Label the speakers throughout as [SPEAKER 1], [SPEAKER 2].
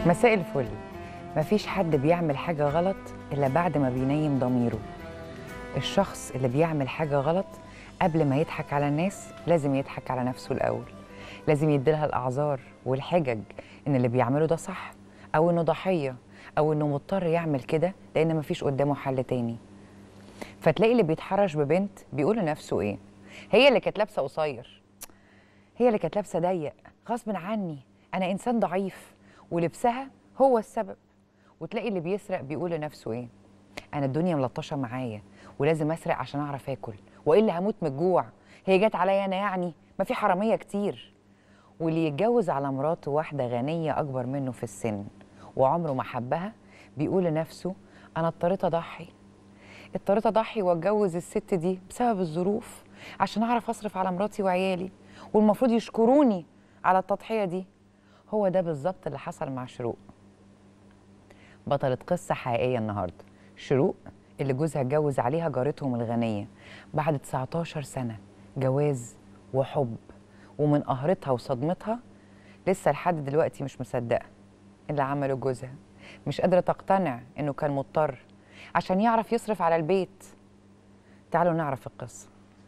[SPEAKER 1] مساء الفل مفيش حد بيعمل حاجة غلط إلا بعد ما بينيم ضميره الشخص اللي بيعمل حاجة غلط قبل ما يضحك على الناس لازم يضحك على نفسه الأول لازم يديلها الأعذار والحجج إن اللي بيعمله ده صح أو إنه ضحية أو إنه مضطر يعمل كده لأن مفيش قدامه حل تاني فتلاقي اللي بيتحرش ببنت بيقول لنفسه إيه هي اللي كانت لابسة قصير هي اللي كانت لابسة ضيق غصب عني أنا إنسان ضعيف ولبسها هو السبب وتلاقي اللي بيسرق بيقول لنفسه ايه انا الدنيا ملطشه معايا ولازم اسرق عشان اعرف اكل والا هموت من الجوع هي جت عليا انا يعني ما في حراميه كتير واللي يتجوز على مراته واحده غنيه اكبر منه في السن وعمره ما حبها بيقول لنفسه انا اضطريت اضحي اضطريت اضحي واتجوز الست دي بسبب الظروف عشان اعرف اصرف على مراتي وعيالي والمفروض يشكروني على التضحيه دي هو ده بالظبط اللي حصل مع شروق بطلة قصة حقيقية النهاردة شروق اللي جوزها اتجوز عليها جارتهم الغنية بعد 19 سنة جواز وحب ومن قهرتها وصدمتها لسه لحد دلوقتي مش مصدقة اللي عمله جوزها مش قادرة تقتنع إنه كان مضطر عشان يعرف يصرف على البيت تعالوا نعرف القصة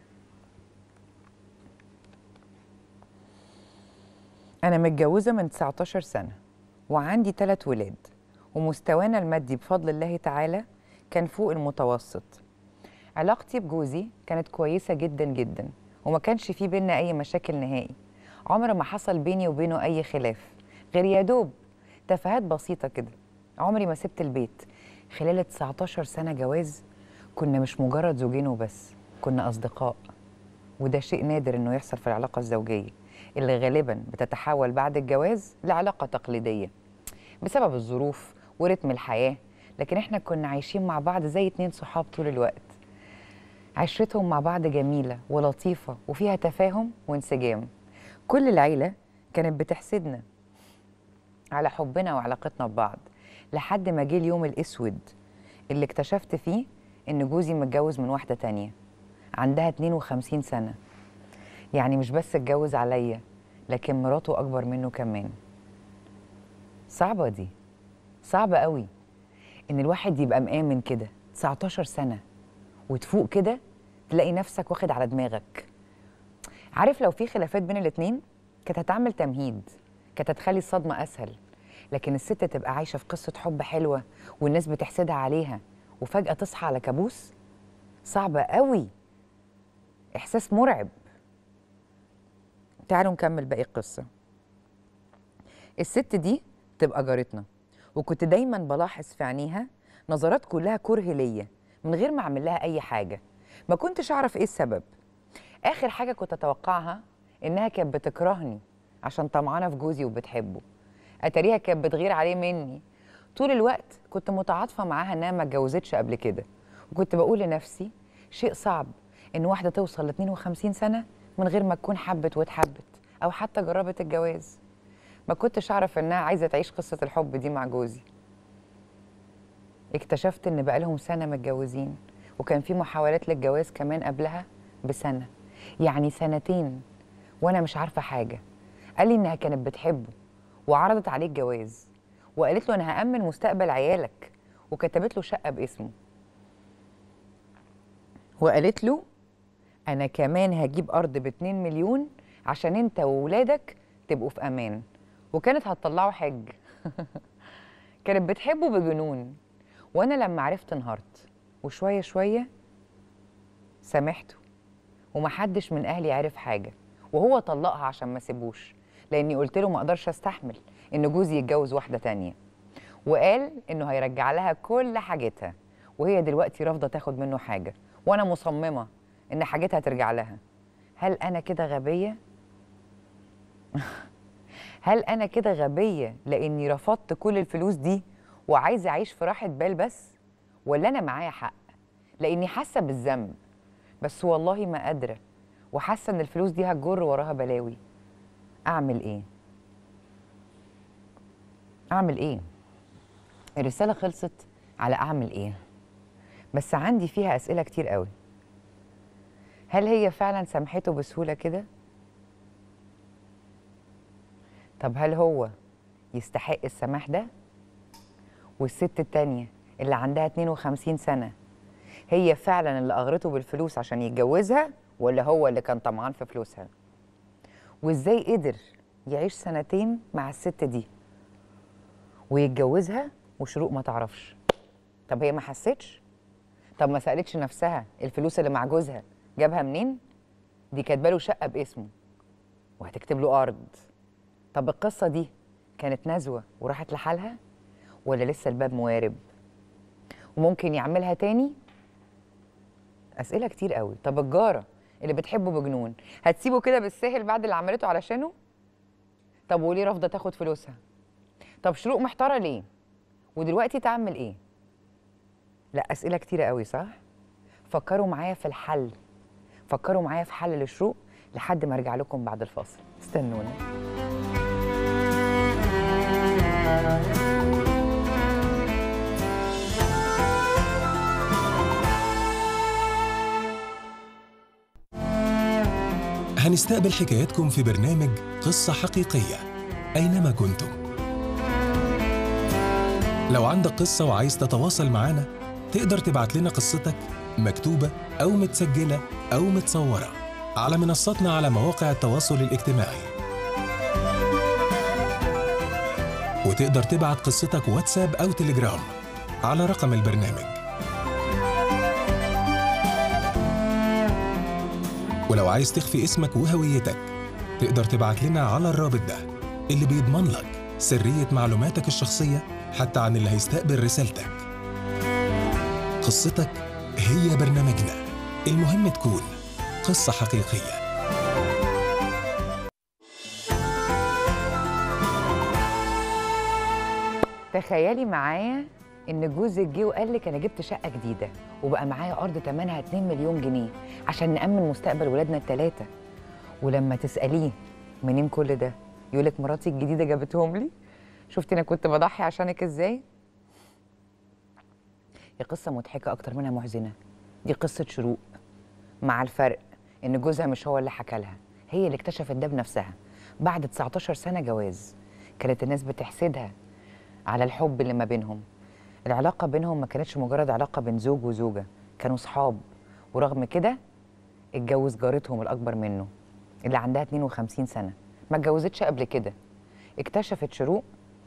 [SPEAKER 1] أنا متجوزة من 19 سنة وعندي ثلاث ولاد ومستوانا المادي بفضل الله تعالى كان فوق المتوسط علاقتي بجوزي كانت كويسة جدا جدا وما كانش في بينا أي مشاكل نهائي عمر ما حصل بيني وبينه أي خلاف غير يا دوب تفاهات بسيطة كده عمري ما سبت البيت خلال 19 سنة جواز كنا مش مجرد زوجين وبس كنا أصدقاء وده شيء نادر إنه يحصل في العلاقة الزوجية اللي غالبا بتتحول بعد الجواز لعلاقة تقليدية بسبب الظروف ورتم الحياة لكن احنا كنا عايشين مع بعض زي اتنين صحاب طول الوقت عشرتهم مع بعض جميلة ولطيفة وفيها تفاهم وانسجام كل العيلة كانت بتحسدنا على حبنا وعلاقتنا ببعض لحد ما جه اليوم الأسود اللي اكتشفت فيه إن جوزي متجوز من واحدة تانية عندها 52 سنة يعني مش بس اتجوز عليا لكن مراته أكبر منه كمان صعبة دي صعبة قوي إن الواحد يبقى مآمن كده 19 سنة وتفوق كده تلاقي نفسك واخد على دماغك عارف لو في خلافات بين الاتنين كانت هتعمل تمهيد كانت هتخلي الصدمة أسهل لكن الست تبقى عايشة في قصة حب حلوة والناس بتحسدها عليها وفجأة تصحى على كابوس صعبة قوي إحساس مرعب تعالوا نكمل باقي القصة الست دي تبقى جارتنا وكنت دايما بلاحظ في عينيها نظرات كلها كره ليا من غير ما اعمل لها اي حاجه ما كنتش اعرف ايه السبب اخر حاجه كنت اتوقعها انها كانت بتكرهني عشان طمعانه في جوزي وبتحبه اتاريها كانت بتغير عليه مني طول الوقت كنت متعاطفه معاها انها ما اتجوزتش قبل كده وكنت بقول لنفسي شيء صعب ان واحده توصل ل 52 سنه من غير ما تكون حبت واتحبت او حتى جربت الجواز ما كنتش اعرف انها عايزه تعيش قصه الحب دي مع جوزي اكتشفت ان بقالهم سنه متجوزين وكان في محاولات للجواز كمان قبلها بسنه يعني سنتين وانا مش عارفه حاجه قال لي انها كانت بتحبه وعرضت عليه الجواز وقالت له انا هامن مستقبل عيالك وكتبت له شقه باسمه وقالت له انا كمان هجيب ارض ب 2 مليون عشان انت وولادك تبقوا في امان وكانت هتطلعه حج كانت بتحبه بجنون وانا لما عرفت انهارت وشويه شويه سامحته ومحدش من اهلي عرف حاجه وهو طلقها عشان ما سيبوش لاني قلت له ما اقدرش استحمل ان جوزي يتجوز واحده تانية وقال انه هيرجع لها كل حاجتها وهي دلوقتي رافضه تاخد منه حاجه وانا مصممه ان حاجتها ترجع لها هل انا كده غبيه هل انا كده غبيه لاني رفضت كل الفلوس دي وعايزه اعيش في راحه بال بس ولا انا معايا حق لاني حاسه بالذنب بس والله ما قادره وحاسه ان الفلوس دي هتجر وراها بلاوي اعمل ايه اعمل ايه الرساله خلصت على اعمل ايه بس عندي فيها اسئله كتير قوي هل هي فعلا سامحته بسهوله كده طب هل هو يستحق السماح ده والست التانية اللي عندها 52 سنة هي فعلا اللي أغرته بالفلوس عشان يتجوزها ولا هو اللي كان طمعان في فلوسها وإزاي قدر يعيش سنتين مع الست دي ويتجوزها وشروق ما تعرفش طب هي ما حستش طب ما سألتش نفسها الفلوس اللي مع جوزها جابها منين دي كاتبه له شقة باسمه وهتكتب له أرض طب القصة دي كانت نزوة وراحت لحالها ولا لسه الباب موارب وممكن يعملها تاني أسئلة كتير قوي طب الجارة اللي بتحبه بجنون هتسيبه كده بالسهل بعد اللي عملته علشانه طب وليه رافضة تاخد فلوسها طب شروق محتارة ليه ودلوقتي تعمل ايه لا أسئلة كتيرة قوي صح فكروا معايا في الحل فكروا معايا في حل لشروق لحد ما ارجع لكم بعد الفاصل استنونا
[SPEAKER 2] هنستقبل حكاياتكم في برنامج قصة حقيقية أينما كنتم لو عندك قصة وعايز تتواصل معنا تقدر تبعت لنا قصتك مكتوبة أو متسجلة أو متصورة على منصاتنا على مواقع التواصل الاجتماعي وتقدر تبعت قصتك واتساب أو تليجرام على رقم البرنامج ولو عايز تخفي اسمك وهويتك تقدر تبعت لنا على الرابط ده اللي بيضمن لك سرية معلوماتك الشخصية حتى عن اللي هيستقبل رسالتك قصتك هي برنامجنا المهم تكون قصة حقيقية
[SPEAKER 1] تخيلي معايا ان جوزك جه وقال لك انا جبت شقه جديده وبقى معايا ارض ثمنها 2 مليون جنيه عشان نامن مستقبل ولادنا الثلاثه ولما تساليه منين كل ده يقول لك مراتي الجديده جابتهم لي شفتي انا كنت بضحي عشانك ازاي هي قصه مضحكه اكتر منها محزنه دي قصه شروق مع الفرق ان جوزها مش هو اللي حكى لها هي اللي اكتشفت ده بنفسها بعد 19 سنه جواز كانت الناس بتحسدها على الحب اللي ما بينهم العلاقة بينهم ما كانتش مجرد علاقة بين زوج وزوجة كانوا صحاب ورغم كده اتجوز جارتهم الأكبر منه اللي عندها 52 سنة ما اتجوزتش قبل كده اكتشفت شروق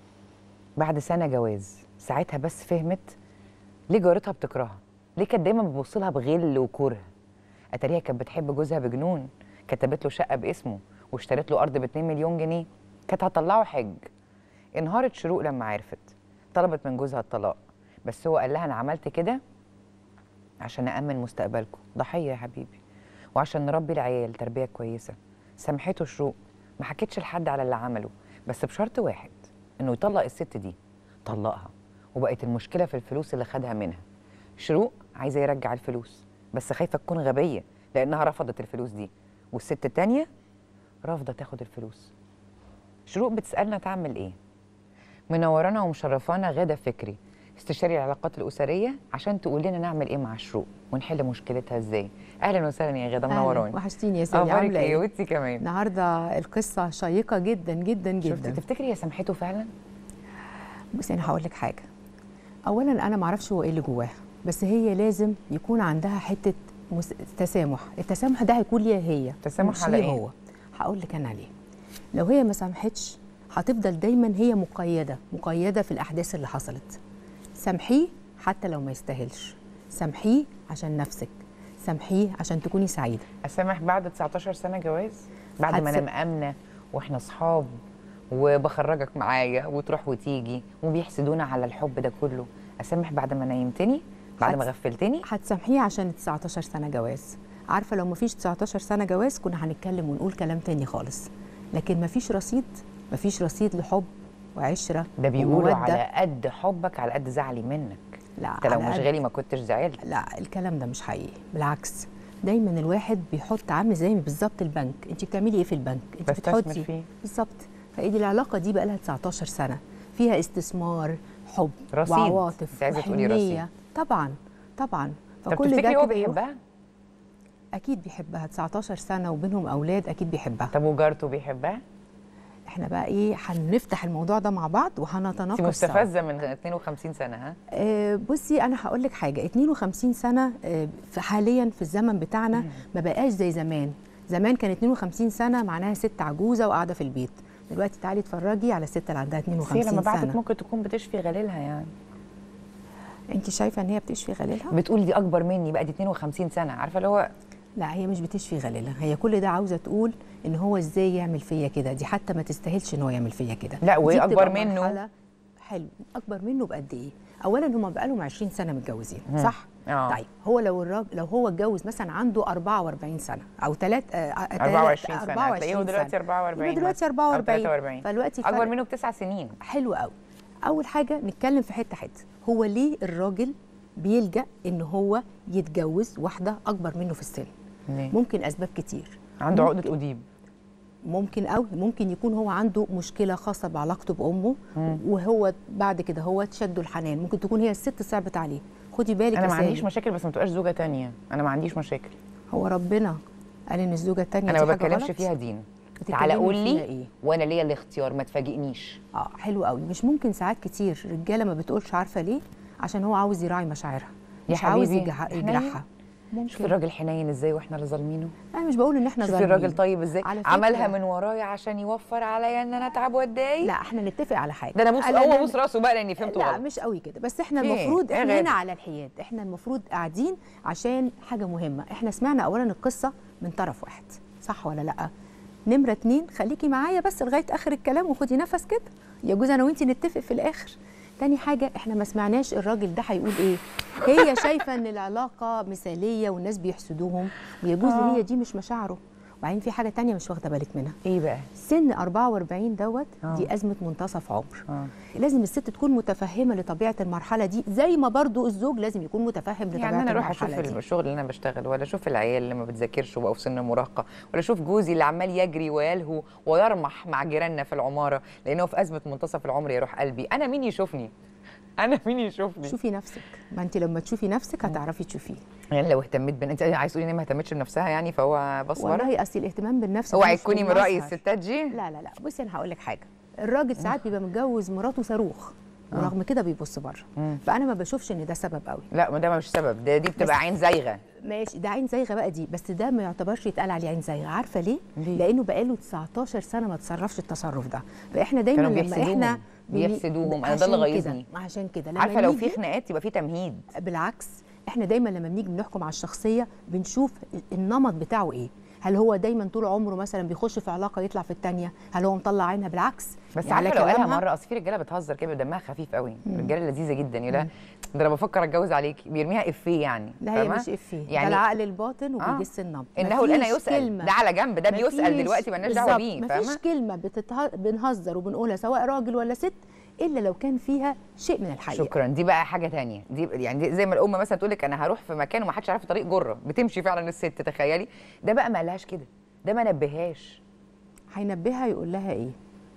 [SPEAKER 1] بعد سنة جواز ساعتها بس فهمت ليه جارتها بتكرهها ليه كانت دايما بتبص لها بغل وكره اتاريها كانت بتحب جوزها بجنون كتبت له شقة باسمه واشترت له أرض ب 2 مليون جنيه كانت هتطلعه حج انهارت شروق لما عرفت طلبت من جوزها الطلاق بس هو قال لها انا عملت كده عشان أأمن مستقبلكم ضحية يا حبيبي وعشان نربي العيال تربية كويسة سامحته شروق ما حكيتش لحد على اللي عمله بس بشرط واحد انه يطلق الست دي طلقها وبقت المشكلة في الفلوس اللي خدها منها شروق عايزة يرجع الفلوس بس خايفة تكون غبية لأنها رفضت الفلوس دي والست التانية رافضة تاخد الفلوس شروق بتسألنا تعمل ايه منورانا ومشرفانا غادة فكري استشاري العلاقات الأسرية عشان تقول لنا نعمل ايه مع شروق ونحل مشكلتها ازاي اهلا وسهلا يا غادة
[SPEAKER 3] أهلاً،
[SPEAKER 1] منوراني
[SPEAKER 3] وحشتيني يا سيدي
[SPEAKER 1] اخبارك
[SPEAKER 3] عامله
[SPEAKER 1] ايه
[SPEAKER 3] ايه
[SPEAKER 1] وانتي كمان
[SPEAKER 3] النهارده القصه شيقه جدا جدا
[SPEAKER 1] شفتي
[SPEAKER 3] جدا
[SPEAKER 1] تفتكري هي سامحته فعلا
[SPEAKER 3] بصي انا هقول لك حاجه اولا انا ما اعرفش هو ايه اللي جواها بس هي لازم يكون عندها حته مس... تسامح التسامح ده هيكون ليها هي
[SPEAKER 1] تسامح
[SPEAKER 3] مش
[SPEAKER 1] على
[SPEAKER 3] ليه
[SPEAKER 1] إيه؟
[SPEAKER 3] هو هقول لك انا ليه لو هي ما سامحتش هتفضل دايما هي مقيده مقيده في الاحداث اللي حصلت سامحيه حتى لو ما يستاهلش سامحيه عشان نفسك سامحيه عشان تكوني سعيده
[SPEAKER 1] اسامح بعد 19 سنة جواز بعد ما انا
[SPEAKER 3] هتس-
[SPEAKER 1] مأمنة واحنا اصحاب وبخرجك معايا وتروح وتيجي وبيحسدونا على الحب ده كله اسامح بعد ما نيمتني بعد ما
[SPEAKER 3] هتس-
[SPEAKER 1] غفلتني
[SPEAKER 3] هتسامحيه عشان 19 سنه جواز عارفه لو مفيش 19 سنه جواز كنا هنتكلم ونقول كلام تاني خالص لكن مفيش رصيد مفيش رصيد لحب وعشره
[SPEAKER 1] ده بيقولوا
[SPEAKER 3] ومودة.
[SPEAKER 1] على قد حبك على قد زعلي منك
[SPEAKER 3] لا
[SPEAKER 1] انت لو
[SPEAKER 3] على
[SPEAKER 1] مش
[SPEAKER 3] قد-
[SPEAKER 1] غالي ما كنتش زعلت
[SPEAKER 3] لا الكلام ده مش حقيقي بالعكس دايما الواحد بيحط عامل زي بالظبط البنك انت بتعملي ايه في البنك انت
[SPEAKER 1] بستثمر
[SPEAKER 3] بتحطي
[SPEAKER 1] فيه.
[SPEAKER 3] بالظبط فايه دي العلاقه دي بقى لها 19 سنه فيها استثمار حب
[SPEAKER 1] رصيد.
[SPEAKER 3] وعواطف
[SPEAKER 1] انت عايزة تقولي
[SPEAKER 3] وحنية.
[SPEAKER 1] رصيد.
[SPEAKER 3] طبعا طبعا
[SPEAKER 1] طب
[SPEAKER 3] فكل
[SPEAKER 1] تفتكري
[SPEAKER 3] ده
[SPEAKER 1] هو
[SPEAKER 3] كده يروح-
[SPEAKER 1] بيحبها
[SPEAKER 3] اكيد بيحبها 19 سنه وبينهم اولاد اكيد بيحبها
[SPEAKER 1] طب وجارته بيحبها
[SPEAKER 3] احنا بقى ايه هنفتح الموضوع ده مع بعض
[SPEAKER 1] انت
[SPEAKER 3] وهنتناقش سوا.
[SPEAKER 1] مستفزه من 52 سنه ها
[SPEAKER 3] آه، بصي انا هقول لك حاجه 52 سنه آه، في حاليا في الزمن بتاعنا ما بقاش زي زمان زمان كان 52 سنه معناها ست عجوزه وقاعده في البيت دلوقتي تعالي اتفرجي على الست اللي عندها
[SPEAKER 1] بس هي
[SPEAKER 3] 52
[SPEAKER 1] لما بعتت
[SPEAKER 3] سنه
[SPEAKER 1] ممكن تكون بتشفي غليلها يعني
[SPEAKER 3] انت شايفه ان هي بتشفي غليلها
[SPEAKER 1] بتقول دي اكبر مني بقى دي 52 سنه عارفه اللي هو
[SPEAKER 3] لا هي مش بتشفي غليلها هي كل ده عاوزه تقول ان هو ازاي يعمل فيا كده دي حتى ما تستاهلش ان هو يعمل فيا كده
[SPEAKER 1] لا، وهي
[SPEAKER 3] دي بتبقى
[SPEAKER 1] أكبر منه.
[SPEAKER 3] مرحلة حلو اكبر منه بقد ايه اولا هم بقالهم 20 سنه متجوزين صح
[SPEAKER 1] آه.
[SPEAKER 3] طيب هو لو الراجل لو هو اتجوز مثلا عنده 44 سنه او 3
[SPEAKER 1] 24 سنه هتلاقيه دلوقتي 44
[SPEAKER 3] يبقى دلوقتي
[SPEAKER 1] مثلاً، أو
[SPEAKER 3] 44
[SPEAKER 1] 43
[SPEAKER 3] فدلوقتي
[SPEAKER 1] اكبر
[SPEAKER 3] فرق
[SPEAKER 1] منه بتسع سنين
[SPEAKER 3] حلو قوي اول حاجه نتكلم في حته حته هو ليه الراجل بيلجا ان هو يتجوز واحده اكبر منه في السن
[SPEAKER 1] ليه؟
[SPEAKER 3] ممكن اسباب كتير
[SPEAKER 1] عنده
[SPEAKER 3] ممكن-
[SPEAKER 1] عقده اديب
[SPEAKER 3] ممكن قوي ممكن يكون هو عنده مشكله خاصه بعلاقته بامه وهو بعد كده هو تشده الحنان ممكن تكون هي الست صعبت عليه خدي بالك
[SPEAKER 1] انا
[SPEAKER 3] يا
[SPEAKER 1] ما عنديش
[SPEAKER 3] سالي،
[SPEAKER 1] مشاكل بس ما تبقاش زوجه تانية انا ما عنديش مشاكل
[SPEAKER 3] هو ربنا قال ان الزوجه الثانيه
[SPEAKER 1] انا ما بتكلمش فيها دين تعالى قول
[SPEAKER 3] فيها
[SPEAKER 1] لي
[SPEAKER 3] إيه؟
[SPEAKER 1] وانا ليا الاختيار ما تفاجئنيش
[SPEAKER 3] اه حلو قوي مش ممكن ساعات كتير رجاله ما بتقولش عارفه ليه عشان هو عاوز يراعي مشاعرها
[SPEAKER 1] يا
[SPEAKER 3] مش عاوز
[SPEAKER 1] حبيبي،
[SPEAKER 3] يجح-
[SPEAKER 1] حنين.
[SPEAKER 3] يجرحها
[SPEAKER 1] شوف
[SPEAKER 3] ممكن
[SPEAKER 1] الراجل حنين ازاي واحنا اللي ظالمينه
[SPEAKER 3] انا مش بقول ان احنا
[SPEAKER 1] شوف
[SPEAKER 3] ظالمين.
[SPEAKER 1] الراجل طيب ازاي
[SPEAKER 3] على فكرة-
[SPEAKER 1] عملها من ورايا عشان يوفر عليا ان انا اتعب واتضايق
[SPEAKER 3] لا احنا نتفق على حاجه
[SPEAKER 1] ده انا بوس
[SPEAKER 3] أنا-
[SPEAKER 1] هو
[SPEAKER 3] أنا-
[SPEAKER 1] بوس راسه بقى لاني فهمته
[SPEAKER 3] لا
[SPEAKER 1] غلط
[SPEAKER 3] مش قوي كده بس احنا
[SPEAKER 1] إيه؟
[SPEAKER 3] المفروض
[SPEAKER 1] إيه
[SPEAKER 3] احنا
[SPEAKER 1] غير؟
[SPEAKER 3] هنا على الحياد احنا المفروض قاعدين عشان حاجه مهمه احنا سمعنا اولا القصه من طرف واحد صح ولا لا نمره اتنين خليكي معايا بس لغايه اخر الكلام وخدي نفس كده يجوز انا وانتي نتفق في الاخر تاني حاجة احنا ما سمعناش الراجل ده هيقول ايه هي شايفة ان العلاقة مثالية والناس بيحسدوهم ويجوز ان هي دي مش مشاعره وبعدين في حاجة تانية مش واخدة بالك منها
[SPEAKER 1] ايه بقى
[SPEAKER 3] سن 44 دوت
[SPEAKER 1] آه.
[SPEAKER 3] دي أزمة منتصف عمر
[SPEAKER 1] آه.
[SPEAKER 3] لازم الست تكون متفهمة لطبيعة المرحلة دي زي ما برضو الزوج لازم يكون متفهم لطبيعة
[SPEAKER 1] يعني انا اروح اشوف
[SPEAKER 3] المرحلة دي
[SPEAKER 1] الشغل اللي انا بشتغله ولا اشوف العيال اللي ما بتذاكرش وبقوا في سن المراهقه ولا اشوف جوزي اللي عمال يجري ويلهو ويرمح مع جيراننا في العماره لانه في ازمه منتصف العمر يروح قلبي انا مين يشوفني انا مين يشوفني
[SPEAKER 3] شوفي نفسك ما انت لما تشوفي نفسك هتعرفي تشوفيه
[SPEAKER 1] يعني لو اهتميت بان انت عايز تقولي ان هي ما اهتمتش بنفسها يعني فهو بص ورا
[SPEAKER 3] والله اصل الاهتمام بالنفس
[SPEAKER 1] اوعي
[SPEAKER 3] ده مش
[SPEAKER 1] تكوني من راي
[SPEAKER 3] مظهر.
[SPEAKER 1] الستات دي
[SPEAKER 3] لا لا لا بصي انا هقول لك حاجه الراجل ساعات بيبقى متجوز مراته صاروخ ورغم كده بيبص بره فانا ما بشوفش ان ده سبب قوي
[SPEAKER 1] لا ما ده مش سبب ده دي
[SPEAKER 3] بس-
[SPEAKER 1] بتبقى عين زايغه
[SPEAKER 3] ماشي ده عين زايغه بقى دي بس ده ما يعتبرش يتقال عليه عين زايغه عارفه ليه؟
[SPEAKER 1] ليه؟
[SPEAKER 3] لانه بقاله 19 سنه ما تصرفش التصرف ده فاحنا دايما
[SPEAKER 1] كانوا
[SPEAKER 3] لما
[SPEAKER 1] بيحسدوهم.
[SPEAKER 3] احنا بني-
[SPEAKER 1] بيحسدوهم. أنا ده اللي
[SPEAKER 3] عشان كده-
[SPEAKER 1] غيظني.
[SPEAKER 3] عشان كده لما
[SPEAKER 1] عارفه لو في
[SPEAKER 3] نيجي-
[SPEAKER 1] خناقات يبقى في تمهيد
[SPEAKER 3] بالعكس احنا دايما لما بنيجي بنحكم على الشخصيه بنشوف النمط بتاعه ايه هل هو دايما طول عمره مثلا بيخش في علاقه يطلع في الثانيه هل هو مطلع عينها بالعكس
[SPEAKER 1] بس
[SPEAKER 3] يعني
[SPEAKER 1] عارفه لو قالها
[SPEAKER 3] كلامها-
[SPEAKER 1] مره اصل في رجاله بتهزر كده دمها خفيف قوي رجاله لذيذه جدا يقول لها ده انا بفكر اتجوز عليكي بيرميها افيه يعني
[SPEAKER 3] لا هي
[SPEAKER 1] فاهمة؟
[SPEAKER 3] مش افيه يعني
[SPEAKER 1] يعني
[SPEAKER 3] ده العقل الباطن وبيجس النبض
[SPEAKER 1] انه الان
[SPEAKER 3] مفيش
[SPEAKER 1] يسال
[SPEAKER 3] كلمة-
[SPEAKER 1] ده على جنب ده بيسال
[SPEAKER 3] مفيش-
[SPEAKER 1] دلوقتي مالناش دعوه
[SPEAKER 3] بالظبط،
[SPEAKER 1] بيه
[SPEAKER 3] مفيش
[SPEAKER 1] فاهمه
[SPEAKER 3] كلمه بتته... بنهزر وبنقولها سواء راجل ولا ست الا لو كان فيها شيء من الحقيقه
[SPEAKER 1] شكرا دي بقى حاجه تانية دي يعني دي زي ما الام مثلا تقول لك انا هروح في مكان وما حدش عارف طريق جره بتمشي فعلا الست تخيلي ده بقى ما قالهاش كده ده ما نبهاش
[SPEAKER 3] هينبهها يقول لها ايه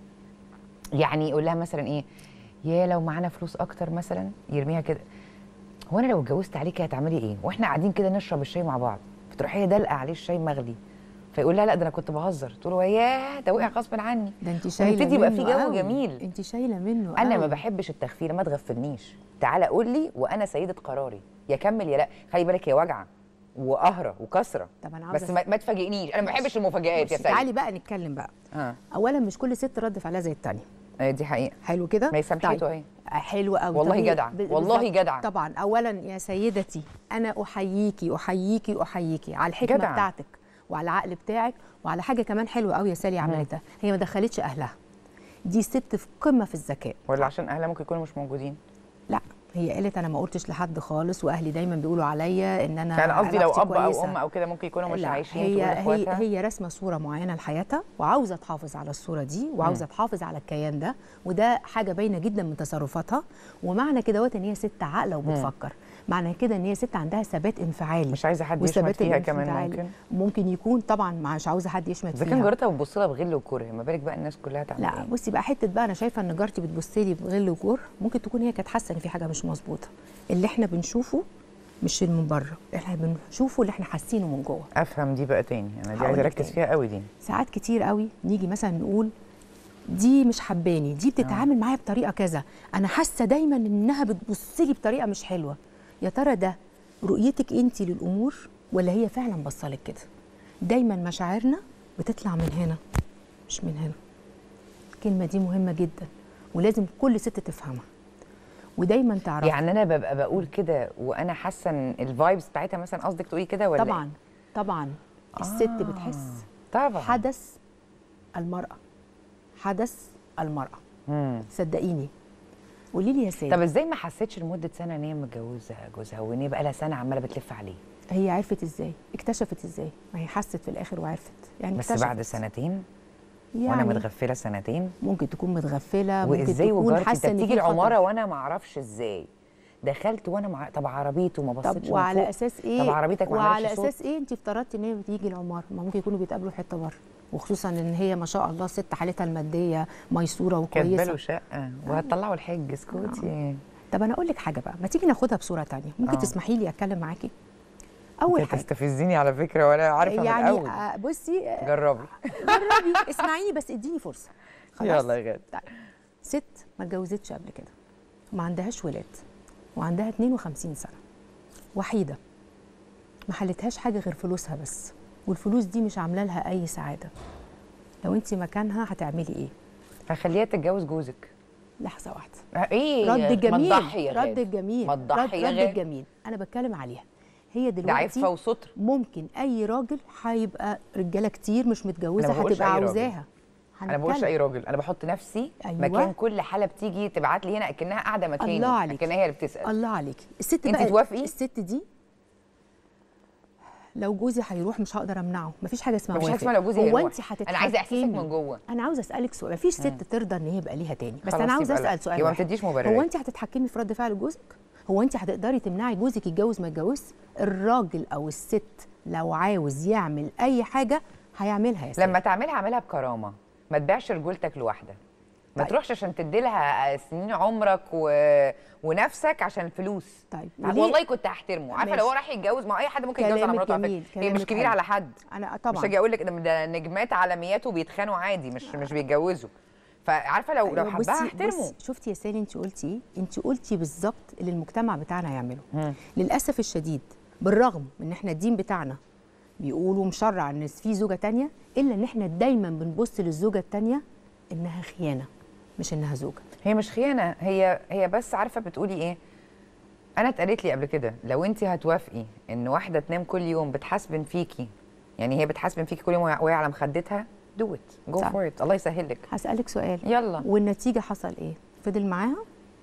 [SPEAKER 1] يعني يقول لها مثلا ايه يا لو معانا فلوس اكتر مثلا يرميها كده هو انا لو اتجوزت عليكي هتعملي ايه واحنا قاعدين كده نشرب الشاي مع بعض فتروح هي دلقه عليه الشاي مغلي فيقول لها لا ده انا كنت بهزر تقول له ياه ده وقع غصب عني
[SPEAKER 3] ده انت شايله
[SPEAKER 1] ونبتدي يبقى في
[SPEAKER 3] منه
[SPEAKER 1] جو
[SPEAKER 3] قوي.
[SPEAKER 1] جميل
[SPEAKER 3] انت شايله منه
[SPEAKER 1] انا ما
[SPEAKER 3] قوي.
[SPEAKER 1] بحبش التغفيل ما تغفلنيش تعالى قول لي وانا سيده قراري يا كمل يا لا خلي بالك هي واجعه وقهره وكسره
[SPEAKER 3] طب أنا عاوزة
[SPEAKER 1] بس ما, ما تفاجئنيش انا ما بحبش المفاجآت يا
[SPEAKER 3] بصي،
[SPEAKER 1] سيد
[SPEAKER 3] تعالي بقى نتكلم بقى
[SPEAKER 1] اه
[SPEAKER 3] اولا مش كل ست رد فعلها زي الثانيه
[SPEAKER 1] آه، دي حقيقه
[SPEAKER 3] حلو كده
[SPEAKER 1] ما هي سامحته أهي.
[SPEAKER 3] حلو قوي
[SPEAKER 1] والله
[SPEAKER 3] طب هي-
[SPEAKER 1] جدعة،
[SPEAKER 3] ب-
[SPEAKER 1] والله
[SPEAKER 3] بالظبط.
[SPEAKER 1] جدعة.
[SPEAKER 3] طبعا اولا يا سيدتي انا احييكي احييكي احييكي على الحكمه
[SPEAKER 1] جدعة.
[SPEAKER 3] بتاعتك وعلى العقل بتاعك وعلى حاجه كمان حلوه قوي يا سالي عملتها هي ما دخلتش اهلها دي ست في قمه في الذكاء
[SPEAKER 1] ولا عشان اهلها ممكن يكونوا مش موجودين
[SPEAKER 3] لا هي قالت انا ما قلتش لحد خالص واهلي دايما بيقولوا عليا ان انا
[SPEAKER 1] يعني قصدي لو
[SPEAKER 3] علاقتي
[SPEAKER 1] اب او
[SPEAKER 3] كويسة.
[SPEAKER 1] ام او كده ممكن يكونوا مش
[SPEAKER 3] لا،
[SPEAKER 1] عايشين
[SPEAKER 3] هي
[SPEAKER 1] تقول
[SPEAKER 3] هي
[SPEAKER 1] لاخواتها
[SPEAKER 3] هي رسمه صوره معينه لحياتها وعاوزه تحافظ على الصوره دي وعاوزه تحافظ على الكيان ده وده حاجه باينه جدا من تصرفاتها ومعنى كده وقت ان هي ست عاقله وبتفكر معنى كده ان هي ست عندها ثبات انفعالي
[SPEAKER 1] مش عايزه حد يشمت
[SPEAKER 3] والثبات
[SPEAKER 1] فيها كمان
[SPEAKER 3] الانفعالي
[SPEAKER 1] ممكن
[SPEAKER 3] ممكن يكون طبعا مش عاوزه حد يشمت
[SPEAKER 1] اذا
[SPEAKER 3] فيها
[SPEAKER 1] كان جارتها بتبص لها بغل وكره ما بالك بقى الناس كلها تعمل
[SPEAKER 3] لا
[SPEAKER 1] ايه
[SPEAKER 3] بصي بقى حته بقى انا شايفه ان جارتي بتبص لي بغل وجور ممكن تكون هي كانت حاسه ان في حاجه مش مظبوطه اللي احنا بنشوفه مش اللي من بره احنا بنشوفه اللي احنا حاسينه من جوه
[SPEAKER 1] افهم دي بقى تاني انا دي
[SPEAKER 3] هقول
[SPEAKER 1] عايزه
[SPEAKER 3] لك
[SPEAKER 1] اركز
[SPEAKER 3] تاني.
[SPEAKER 1] فيها قوي دي
[SPEAKER 3] ساعات كتير قوي نيجي مثلا نقول دي مش حباني دي بتتعامل معايا بطريقه كذا انا حاسه دايما انها بتبص لي بطريقه مش حلوه يا ترى ده رؤيتك انت للامور ولا هي فعلا بصلك كده دايما مشاعرنا بتطلع من هنا مش من هنا الكلمه دي مهمه جدا ولازم كل ست تفهمها ودايما تعرف
[SPEAKER 1] يعني انا ببقى بقول كده وانا حاسه ان الفايبس بتاعتها مثلا قصدك تقولي كده ولا
[SPEAKER 3] طبعا طبعا الست
[SPEAKER 1] آه.
[SPEAKER 3] بتحس
[SPEAKER 1] طبعا
[SPEAKER 3] حدث المراه حدث المراه
[SPEAKER 1] مم.
[SPEAKER 3] صدقيني قولي لي يا سيدي
[SPEAKER 1] طب ازاي ما حسيتش لمده سنه ان هي متجوزه جوزها وان هي بقى لها سنه عماله بتلف عليه
[SPEAKER 3] هي عرفت ازاي اكتشفت ازاي ما هي حست في الاخر وعرفت يعني
[SPEAKER 1] بس
[SPEAKER 3] اكتشفت.
[SPEAKER 1] بعد سنتين وانا
[SPEAKER 3] يعني
[SPEAKER 1] متغفله سنتين
[SPEAKER 3] ممكن تكون متغفله ممكن
[SPEAKER 1] وازاي
[SPEAKER 3] تكون
[SPEAKER 1] وجارتي
[SPEAKER 3] حاسه
[SPEAKER 1] طب
[SPEAKER 3] ان
[SPEAKER 1] تيجي
[SPEAKER 3] في
[SPEAKER 1] العماره
[SPEAKER 3] خطر.
[SPEAKER 1] وانا ما اعرفش ازاي دخلت وانا مع... طب عربيته ما بصيتش
[SPEAKER 3] طب
[SPEAKER 1] من
[SPEAKER 3] وعلى
[SPEAKER 1] فوق.
[SPEAKER 3] اساس ايه
[SPEAKER 1] طب عربيتك ما
[SPEAKER 3] وعلى
[SPEAKER 1] عملتش صوت
[SPEAKER 3] اساس ايه انت افترضتي ان هي بتيجي العماره ما ممكن يكونوا بيتقابلوا حته بره وخصوصا ان هي ما شاء الله ست حالتها الماديه ميسوره
[SPEAKER 1] كاتبه له
[SPEAKER 3] وكويسه
[SPEAKER 1] شقه وهتطلعوا الحج اسكتي
[SPEAKER 3] طب انا اقول لك حاجه بقى ما تيجي ناخدها بصوره تانية ممكن
[SPEAKER 1] آه.
[SPEAKER 3] تسمحي لي اتكلم معاكي اول
[SPEAKER 1] انت
[SPEAKER 3] حاجه
[SPEAKER 1] تستفزيني على فكره وانا عارفه من
[SPEAKER 3] يعني
[SPEAKER 1] الاول
[SPEAKER 3] آه، بصي آه،
[SPEAKER 1] جربي
[SPEAKER 3] جربي اسمعيني بس اديني فرصه خلاص
[SPEAKER 1] يلا يا غالي
[SPEAKER 3] طيب ست ما اتجوزتش قبل كده وما عندهاش ولاد وعندها 52 سنه وحيده ما حلتهاش حاجه غير فلوسها بس والفلوس دي مش عامله لها اي سعاده لو انت مكانها هتعملي ايه
[SPEAKER 1] هخليها تتجوز جوزك
[SPEAKER 3] لحظه واحده
[SPEAKER 1] ايه
[SPEAKER 3] رد جميل
[SPEAKER 1] ما تضحي يا
[SPEAKER 3] رد
[SPEAKER 1] غالي
[SPEAKER 3] جميل
[SPEAKER 1] ما تضحي
[SPEAKER 3] رد,
[SPEAKER 1] يا
[SPEAKER 3] رد
[SPEAKER 1] غالي.
[SPEAKER 3] جميل انا بتكلم عليها هي
[SPEAKER 1] ده
[SPEAKER 3] دلوقتي
[SPEAKER 1] عفه وستر
[SPEAKER 3] ممكن اي راجل هيبقى رجاله كتير مش
[SPEAKER 1] أنا
[SPEAKER 3] متجوزه
[SPEAKER 1] ما بقولش
[SPEAKER 3] هتبقى
[SPEAKER 1] أي راجل.
[SPEAKER 3] عاوزاها
[SPEAKER 1] انا ما بقولش
[SPEAKER 3] هنتكلم.
[SPEAKER 1] اي راجل انا بحط نفسي
[SPEAKER 3] أيوة.
[SPEAKER 1] مكان كل حاله بتيجي تبعت لي هنا اكنها قاعده مكاني
[SPEAKER 3] الله عليك.
[SPEAKER 1] اكنها هي اللي بتسال
[SPEAKER 3] الله عليكي الست
[SPEAKER 1] أنت
[SPEAKER 3] بقى
[SPEAKER 1] توافقي؟
[SPEAKER 3] الست دي لو جوزي هيروح مش هقدر امنعه مفيش حاجه اسمها
[SPEAKER 1] مفيش حاجه
[SPEAKER 3] وافق.
[SPEAKER 1] اسمها لو جوزي
[SPEAKER 3] هو
[SPEAKER 1] هيروح.
[SPEAKER 3] انت هتتحكمي
[SPEAKER 1] انا عايزه احساسك من جوه
[SPEAKER 3] انا عاوزه اسالك سؤال مفيش ست ترضى ان هي يبقى ليها تاني بس
[SPEAKER 1] خلاص
[SPEAKER 3] انا عاوزه
[SPEAKER 1] يبقى لا.
[SPEAKER 3] اسال سؤال
[SPEAKER 1] يبقى ما
[SPEAKER 3] واحد.
[SPEAKER 1] تديش مبررات.
[SPEAKER 3] هو انت هتتحكمي في رد فعل جوزك هو انت هتقدري تمنعي جوزك يتجوز ما يتجوزش الراجل او الست لو عاوز يعمل اي حاجه هيعملها يا
[SPEAKER 1] لما تعملها اعملها بكرامه ما تبيعش رجولتك لوحدها ما
[SPEAKER 3] طيب.
[SPEAKER 1] تروحش عشان تدي لها سنين عمرك و... ونفسك عشان الفلوس
[SPEAKER 3] طيب
[SPEAKER 1] والله كنت هحترمه عارفه
[SPEAKER 3] ماشي.
[SPEAKER 1] لو هو راح يتجوز ما هو اي حد ممكن يتجوز على
[SPEAKER 3] كلامك
[SPEAKER 1] مراته على
[SPEAKER 3] جميل،
[SPEAKER 1] فكره هي مش
[SPEAKER 3] كلامك
[SPEAKER 1] كبيره
[SPEAKER 3] حلو.
[SPEAKER 1] على حد
[SPEAKER 3] انا
[SPEAKER 1] مش
[SPEAKER 3] طبعا
[SPEAKER 1] هاجي اقول لك ده- ده نجمات عالميات وبيتخانوا عادي مش مش بيتجوزوا فعارفه لو لو
[SPEAKER 3] أيوة،
[SPEAKER 1] حبها
[SPEAKER 3] بصي-
[SPEAKER 1] احترمه
[SPEAKER 3] بصي، شفتي يا سالي انت قلتي ايه انت قلتي بالظبط اللي المجتمع بتاعنا يعمله
[SPEAKER 1] مم.
[SPEAKER 3] للاسف الشديد بالرغم ان احنا الدين بتاعنا بيقولوا مشرع ان في زوجه تانية الا ان احنا دايما بنبص للزوجه التانية انها خيانه مش انها زوجه
[SPEAKER 1] هي مش خيانه هي هي بس عارفه بتقولي ايه انا اتقالت لي قبل كده لو انت هتوافقي ان واحده تنام كل يوم بتحاسبن فيكي يعني هي بتحاسبن فيكي كل يوم وهي على مخدتها دو ات جو
[SPEAKER 3] صح.
[SPEAKER 1] فور ات الله يسهل لك
[SPEAKER 3] هسالك سؤال
[SPEAKER 1] يلا
[SPEAKER 3] والنتيجه حصل ايه فضل معاها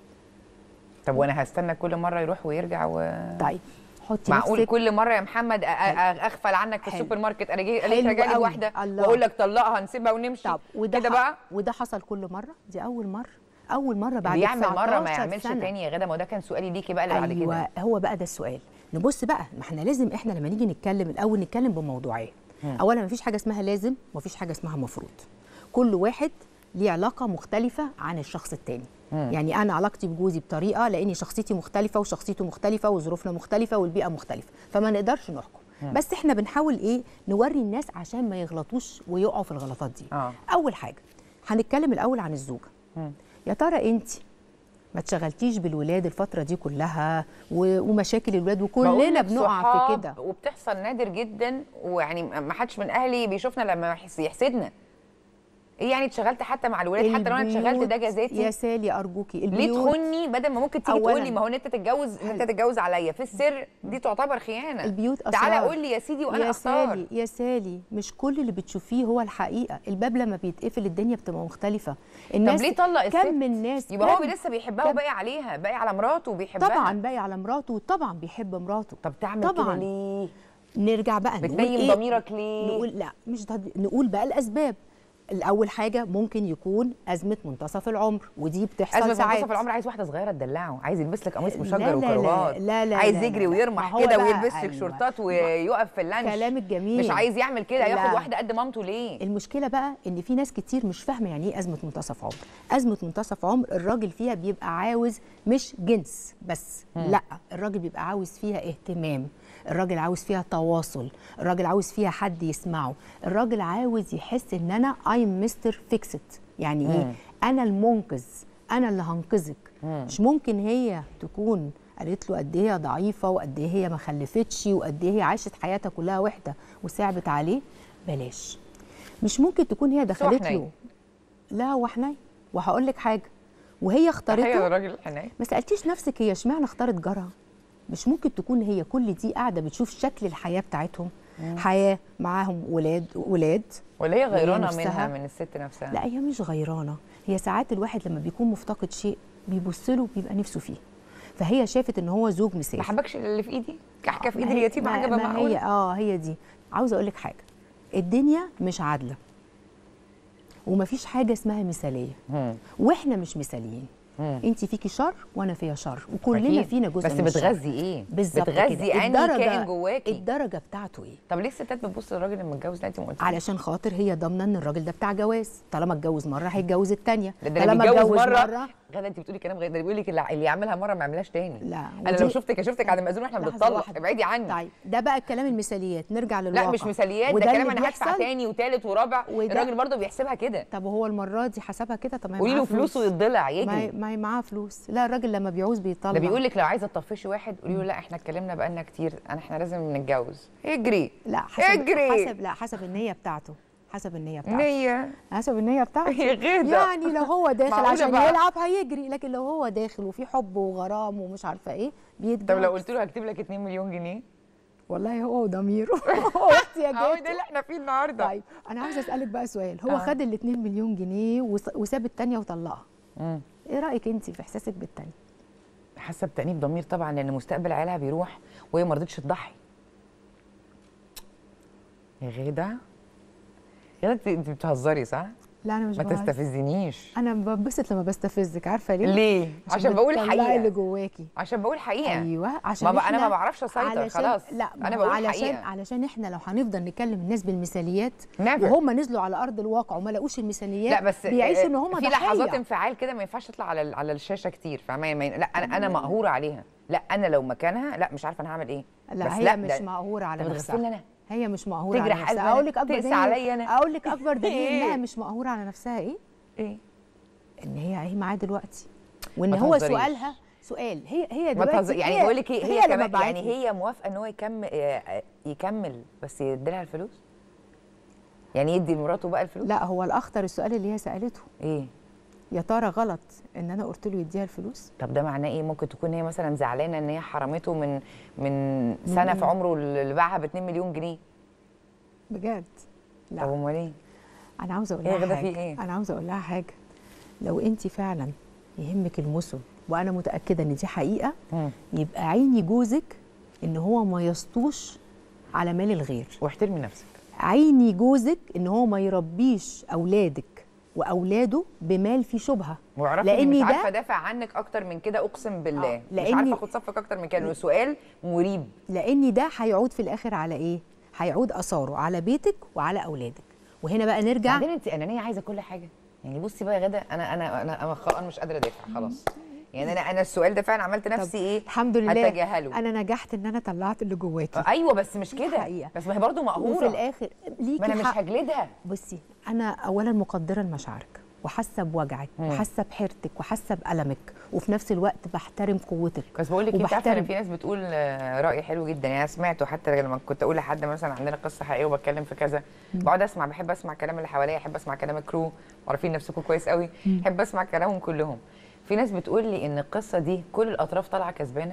[SPEAKER 1] طب وانا هستنى كل مره يروح ويرجع و
[SPEAKER 3] طيب حطي
[SPEAKER 1] معقول
[SPEAKER 3] نفسك
[SPEAKER 1] كل مره يا محمد أ- أ-
[SPEAKER 3] حلو.
[SPEAKER 1] اغفل عنك في
[SPEAKER 3] حلو.
[SPEAKER 1] السوبر ماركت انا جاي
[SPEAKER 3] حلو
[SPEAKER 1] قالت رجالي
[SPEAKER 3] قوي.
[SPEAKER 1] واحده
[SPEAKER 3] الله.
[SPEAKER 1] واقول لك طلقها نسيبها ونمشي
[SPEAKER 3] طب وده
[SPEAKER 1] كده
[SPEAKER 3] ح-
[SPEAKER 1] بقى
[SPEAKER 3] وده حصل كل مره دي اول مره اول مره بعد
[SPEAKER 1] بيعمل مره ما
[SPEAKER 3] 19
[SPEAKER 1] يعملش
[SPEAKER 3] سنة.
[SPEAKER 1] تاني يا غدا ما هو ده كان سؤالي ليكي بقى اللي بعد كده
[SPEAKER 3] ايوه هو بقى ده السؤال نبص بقى ما احنا لازم احنا لما نيجي نتكلم الاول نتكلم بموضوعيه اولا مفيش حاجه اسمها لازم ومفيش حاجه اسمها مفروض كل واحد ليه علاقه مختلفه عن الشخص التاني يعني انا علاقتي بجوزي بطريقه لاني شخصيتي مختلفه وشخصيته مختلفه وظروفنا مختلفه والبيئه مختلفه فما نقدرش نحكم بس احنا بنحاول ايه نوري الناس عشان ما يغلطوش ويقعوا في الغلطات دي
[SPEAKER 1] آه.
[SPEAKER 3] اول حاجه هنتكلم الاول عن الزوجه يا ترى انت ما اتشغلتيش بالولاد الفتره دي كلها و- ومشاكل الولاد
[SPEAKER 1] بقول
[SPEAKER 3] وكلنا
[SPEAKER 1] لك
[SPEAKER 3] بنقع في
[SPEAKER 1] صحاب
[SPEAKER 3] كده
[SPEAKER 1] وبتحصل نادر جدا ويعني ما حدش من اهلي بيشوفنا لما يحس- يحسدنا ايه يعني اتشغلت حتى مع الولاد حتى لو انا اتشغلت
[SPEAKER 3] البيوت-
[SPEAKER 1] ده جزاتي
[SPEAKER 3] يا سالي ارجوكي
[SPEAKER 1] ليه
[SPEAKER 3] البيوت
[SPEAKER 1] تخوني بدل ما ممكن تيجي
[SPEAKER 3] أولاً.
[SPEAKER 1] تقول لي ما هو ان انت تتجوز ان انت تتجوز عليا في السر دي تعتبر خيانه
[SPEAKER 3] البيوت
[SPEAKER 1] تعالى
[SPEAKER 3] أسرار.
[SPEAKER 1] قول لي يا سيدي وانا
[SPEAKER 3] يا
[SPEAKER 1] اختار
[SPEAKER 3] سالي يا سالي مش كل اللي بتشوفيه هو الحقيقه الباب لما بيتقفل الدنيا بتبقى مختلفه الناس
[SPEAKER 1] ليه طلق الست
[SPEAKER 3] كم من الناس
[SPEAKER 1] يبقى هو
[SPEAKER 3] كم-
[SPEAKER 1] لسه بيحبها
[SPEAKER 3] كم-
[SPEAKER 1] وباقي عليها باقي على مراته وبيحبها
[SPEAKER 3] طبعا باقي على مراته وطبعا بيحب مراته
[SPEAKER 1] طب تعمل كده
[SPEAKER 3] طبعا
[SPEAKER 1] ليه
[SPEAKER 3] نرجع بقى نقول
[SPEAKER 1] بتنيم
[SPEAKER 3] إيه؟
[SPEAKER 1] ضميرك ليه
[SPEAKER 3] نقول لا مش ده نقول بقى الاسباب الاول حاجه ممكن يكون ازمه منتصف العمر ودي بتحصل
[SPEAKER 1] ازمه
[SPEAKER 3] ساعات
[SPEAKER 1] منتصف العمر عايز واحده صغيره تدلعه عايز يلبس لك قميص
[SPEAKER 3] لا،
[SPEAKER 1] مشجر
[SPEAKER 3] لا، لا،
[SPEAKER 1] وكرافات
[SPEAKER 3] لا، لا،
[SPEAKER 1] عايز
[SPEAKER 3] لا،
[SPEAKER 1] يجري
[SPEAKER 3] لا.
[SPEAKER 1] ويرمح
[SPEAKER 3] ما هو
[SPEAKER 1] كده
[SPEAKER 3] بقى-
[SPEAKER 1] ويلبس لك
[SPEAKER 3] أيوة.
[SPEAKER 1] شورتات ويقف في اللانش
[SPEAKER 3] كلامك جميل
[SPEAKER 1] مش عايز يعمل كده ياخد
[SPEAKER 3] لا.
[SPEAKER 1] واحده قد مامته ليه
[SPEAKER 3] المشكله بقى ان في ناس كتير مش فاهمه يعني ايه ازمه منتصف عمر ازمه منتصف عمر الراجل فيها بيبقى عاوز مش جنس بس لا الراجل بيبقى عاوز فيها اهتمام الراجل عاوز فيها تواصل الراجل عاوز فيها حد يسمعه الراجل عاوز يحس ان انا I ايم مستر فيكست يعني ايه انا المنقذ انا اللي هنقذك مش ممكن هي تكون قالت له قد ايه هي ضعيفه وقد ايه هي ما خلفتش وقد ايه هي عاشت حياتها كلها وحده وصعبت عليه بلاش مش ممكن تكون هي
[SPEAKER 1] بس هو
[SPEAKER 3] دخلت
[SPEAKER 1] حنين.
[SPEAKER 3] له لا هو حنين وهقول لك حاجه وهي
[SPEAKER 1] تحيه
[SPEAKER 3] اختارته
[SPEAKER 1] للراجل الحنين
[SPEAKER 3] ما سالتيش نفسك هي اشمعنى اختارت جارها مش ممكن تكون هي كل دي قاعده بتشوف شكل الحياه بتاعتهم حياه معاهم ولاد ولاد
[SPEAKER 1] ولا هي غيرانه
[SPEAKER 3] نفسها-
[SPEAKER 1] منها من الست نفسها
[SPEAKER 3] لا هي مش غيرانه هي ساعات الواحد لما بيكون مفتقد شيء بيبص له بيبقى نفسه فيه فهي شافت ان هو زوج مثالي
[SPEAKER 1] ما حبكش اللي في ايدي كحكه في
[SPEAKER 3] ما
[SPEAKER 1] ايد
[SPEAKER 3] هي-
[SPEAKER 1] اليتيم
[SPEAKER 3] ما-
[SPEAKER 1] حاجه بقى
[SPEAKER 3] ما هي
[SPEAKER 1] معقوله
[SPEAKER 3] اه هي دي عاوزه اقول لك حاجه الدنيا مش عادله ومفيش حاجه اسمها مثاليه
[SPEAKER 1] مم.
[SPEAKER 3] واحنا مش مثاليين
[SPEAKER 1] مم.
[SPEAKER 3] انت فيكي شر وانا فيها شر وكلنا
[SPEAKER 1] أكيد.
[SPEAKER 3] فينا جزء
[SPEAKER 1] بس
[SPEAKER 3] من الشر.
[SPEAKER 1] بتغذي ايه
[SPEAKER 3] بالظبط
[SPEAKER 1] بتغذي
[SPEAKER 3] كده.
[SPEAKER 1] انهي كائن جواكي
[SPEAKER 3] الدرجه بتاعته ايه
[SPEAKER 1] طب ليه الستات بتبص للراجل المتجوز ده انت ما قلتيش
[SPEAKER 3] علشان خاطر هي ضامنه ان الراجل ده بتاع جواز طالما اتجوز مره هيتجوز الثانيه
[SPEAKER 1] ده ده اللي بيتجوز مره غدا انت بتقولي كلام غير ده بيقول لك اللي اللي يعملها مره ما يعملهاش تاني
[SPEAKER 3] لا
[SPEAKER 1] انا لو
[SPEAKER 3] ودي-
[SPEAKER 1] شفتك شفتك على المأذون واحنا
[SPEAKER 3] لحظة
[SPEAKER 1] بنتطلق
[SPEAKER 3] واحدة.
[SPEAKER 1] ابعدي عني
[SPEAKER 3] طيب ده بقى الكلام المثاليات نرجع للواقع
[SPEAKER 1] لا مش مثاليات ده
[SPEAKER 3] وده
[SPEAKER 1] كلام
[SPEAKER 3] اللي
[SPEAKER 1] انا هدفع
[SPEAKER 3] بيحصل.
[SPEAKER 1] تاني وتالت ورابع
[SPEAKER 3] وده-
[SPEAKER 1] الراجل برضه بيحسبها كده
[SPEAKER 3] طب وهو المره دي حسبها كده طب ما هي
[SPEAKER 1] قولي
[SPEAKER 3] معاه
[SPEAKER 1] له فلوسه يتضلع
[SPEAKER 3] ما هي
[SPEAKER 1] يجري
[SPEAKER 3] ما هي معاه فلوس لا الراجل لما بيعوز بيطلع
[SPEAKER 1] ده بيقول لك لو عايزه تطفشي واحد قولي له لا احنا اتكلمنا بقالنا كتير انا احنا لازم نتجوز اجري
[SPEAKER 3] لا حسب
[SPEAKER 1] اجري.
[SPEAKER 3] حسب لا حسب النيه بتاعته حسب النيه بتاعته
[SPEAKER 1] نية
[SPEAKER 3] حسب النيه بتاعته
[SPEAKER 1] هي غدا
[SPEAKER 3] يعني لو هو داخل
[SPEAKER 1] معقولة
[SPEAKER 3] عشان
[SPEAKER 1] بقى؟
[SPEAKER 3] يلعب هيجري لكن لو هو داخل وفي حب وغرام ومش عارفه ايه بيتجوز
[SPEAKER 1] طب لو قلت له هكتب لك 2 مليون جنيه
[SPEAKER 3] والله هو وضميره هو احتياجاته
[SPEAKER 1] اهو ده اللي احنا فيه النهارده
[SPEAKER 3] طيب انا عاوزه اسالك بقى سؤال هو
[SPEAKER 1] آه.
[SPEAKER 3] خد ال 2 مليون جنيه وس- وساب الثانيه وطلقها
[SPEAKER 1] مم.
[SPEAKER 3] ايه رايك انت في احساسك بالثانيه
[SPEAKER 1] حاسه بتأنيب ضمير طبعا لان مستقبل عيالها بيروح وهي ما رضتش تضحي يا غدا غدا انت انت بتهزري صح؟
[SPEAKER 3] لا انا مش
[SPEAKER 1] ما
[SPEAKER 3] بهزر.
[SPEAKER 1] تستفزنيش
[SPEAKER 3] انا ببسط لما بستفزك عارفه ليه
[SPEAKER 1] ليه؟ عشان بقول
[SPEAKER 3] بتطلعي اللي
[SPEAKER 1] الحقيقه
[SPEAKER 3] جواكي
[SPEAKER 1] عشان بقول الحقيقه
[SPEAKER 3] ايوه عشان
[SPEAKER 1] ما بقى انا
[SPEAKER 3] إحنا-
[SPEAKER 1] ما بعرفش اسيطر
[SPEAKER 3] علشان
[SPEAKER 1] خلاص
[SPEAKER 3] لا ما
[SPEAKER 1] انا
[SPEAKER 3] هو
[SPEAKER 1] بقول
[SPEAKER 3] علشان
[SPEAKER 1] الحقيقه
[SPEAKER 3] علشان احنا لو هنفضل نكلم الناس بالمثاليات
[SPEAKER 1] Never.
[SPEAKER 3] وهم نزلوا على ارض الواقع وما لقوش المثاليات
[SPEAKER 1] لا بس
[SPEAKER 3] بيعيشوا
[SPEAKER 1] آه،
[SPEAKER 3] ان هم
[SPEAKER 1] في لحظات انفعال كده ما ينفعش تطلع على على الشاشه كتير فاهمه ما ين- لا انا انا مقهوره عليها لا انا لو مكانها لا مش عارفه انا هعمل ايه بس
[SPEAKER 3] لا هي مش
[SPEAKER 1] ده-
[SPEAKER 3] مقهوره على
[SPEAKER 1] ده
[SPEAKER 3] نفسها
[SPEAKER 1] بتغفلني انا
[SPEAKER 3] هي مش مقهوره على
[SPEAKER 1] تجرح قلبي
[SPEAKER 3] نفسها
[SPEAKER 1] أنا،
[SPEAKER 3] اقول لك اكبر
[SPEAKER 1] تقسى
[SPEAKER 3] دليل
[SPEAKER 1] عليا أنا.
[SPEAKER 3] اقول لك اكبر دليل
[SPEAKER 1] إيه؟
[SPEAKER 3] انها مش مقهوره على نفسها ايه
[SPEAKER 1] ايه
[SPEAKER 3] ان هي اهي معاه دلوقتي وان
[SPEAKER 1] ما
[SPEAKER 3] هو
[SPEAKER 1] تهزريش.
[SPEAKER 3] سؤالها سؤال هي هي
[SPEAKER 1] ما
[SPEAKER 3] دلوقتي
[SPEAKER 1] تهزر يعني
[SPEAKER 3] هي-
[SPEAKER 1] بقول لك ايه هي,
[SPEAKER 3] لما
[SPEAKER 1] كمان
[SPEAKER 3] بعت
[SPEAKER 1] يعني
[SPEAKER 3] لي.
[SPEAKER 1] هي موافقه ان هو يكمل يكمل بس يديلها الفلوس يعني يدي لمراته بقى الفلوس
[SPEAKER 3] لا هو الاخطر السؤال اللي هي سالته
[SPEAKER 1] ايه
[SPEAKER 3] يا ترى غلط ان انا قلت له يديها الفلوس
[SPEAKER 1] طب ده معناه ايه ممكن تكون هي مثلا زعلانه ان هي حرمته من من سنه في عمره اللي باعها ب 2 مليون جنيه
[SPEAKER 3] بجد
[SPEAKER 1] طب
[SPEAKER 3] لا
[SPEAKER 1] امال ايه
[SPEAKER 3] انا عاوزه اقول
[SPEAKER 1] إيه
[SPEAKER 3] لها
[SPEAKER 1] غدا
[SPEAKER 3] حاجه
[SPEAKER 1] في إيه؟
[SPEAKER 3] انا عاوزه اقول لها حاجه لو انت فعلا يهمك المثل وانا متاكده ان دي حقيقه
[SPEAKER 1] مم.
[SPEAKER 3] يبقى عيني جوزك ان هو ما يسطوش على مال الغير
[SPEAKER 1] واحترمي نفسك
[SPEAKER 3] عيني جوزك ان هو ما يربيش اولادك واولاده بمال فيه شبهه
[SPEAKER 1] واعرفي اني
[SPEAKER 3] لأن
[SPEAKER 1] مش
[SPEAKER 3] ده-
[SPEAKER 1] عارفه ادافع عنك اكتر من كده اقسم بالله
[SPEAKER 3] آه،
[SPEAKER 1] مش
[SPEAKER 3] لأني-
[SPEAKER 1] عارفه اخد صفك اكتر من كده لأنه سؤال مريب
[SPEAKER 3] لان ده هيعود في الاخر على ايه هيعود اثاره على بيتك وعلى اولادك وهنا بقى نرجع
[SPEAKER 1] بعدين انت انانيه عايزه كل حاجه يعني بصي بقى يا غدا انا انا انا انا, خ- أنا مش قادره ادافع خلاص يعني انا انا السؤال ده فعلا عملت نفسي ايه
[SPEAKER 3] الحمد لله
[SPEAKER 1] هتجاهله
[SPEAKER 3] انا نجحت ان انا طلعت اللي جواكي
[SPEAKER 1] ايوه بس مش كده
[SPEAKER 3] حقيقة.
[SPEAKER 1] بس ما هي برضه
[SPEAKER 3] وفي
[SPEAKER 1] مقهوره
[SPEAKER 3] الاخر ليكي
[SPEAKER 1] ما انا مش
[SPEAKER 3] حق.
[SPEAKER 1] هجلدها
[SPEAKER 3] بصي انا اولا مقدره لمشاعرك وحاسه بوجعك
[SPEAKER 1] مم.
[SPEAKER 3] وحاسه بحيرتك وحاسه بالمك وفي نفس الوقت بحترم قوتك
[SPEAKER 1] بس بقول لك انت عارفه ان
[SPEAKER 3] وبحترم-
[SPEAKER 1] في ناس بتقول آه، راي حلو جدا يعني انا سمعته حتى لما كنت اقول لحد مثلا عندنا قصه حقيقيه وبتكلم في كذا بقعد اسمع بحب اسمع كلام اللي حواليا احب اسمع كلام الكرو عارفين نفسكم كويس قوي بحب اسمع كلامهم كلهم في ناس بتقول لي ان القصه دي كل الاطراف طالعه كسبانه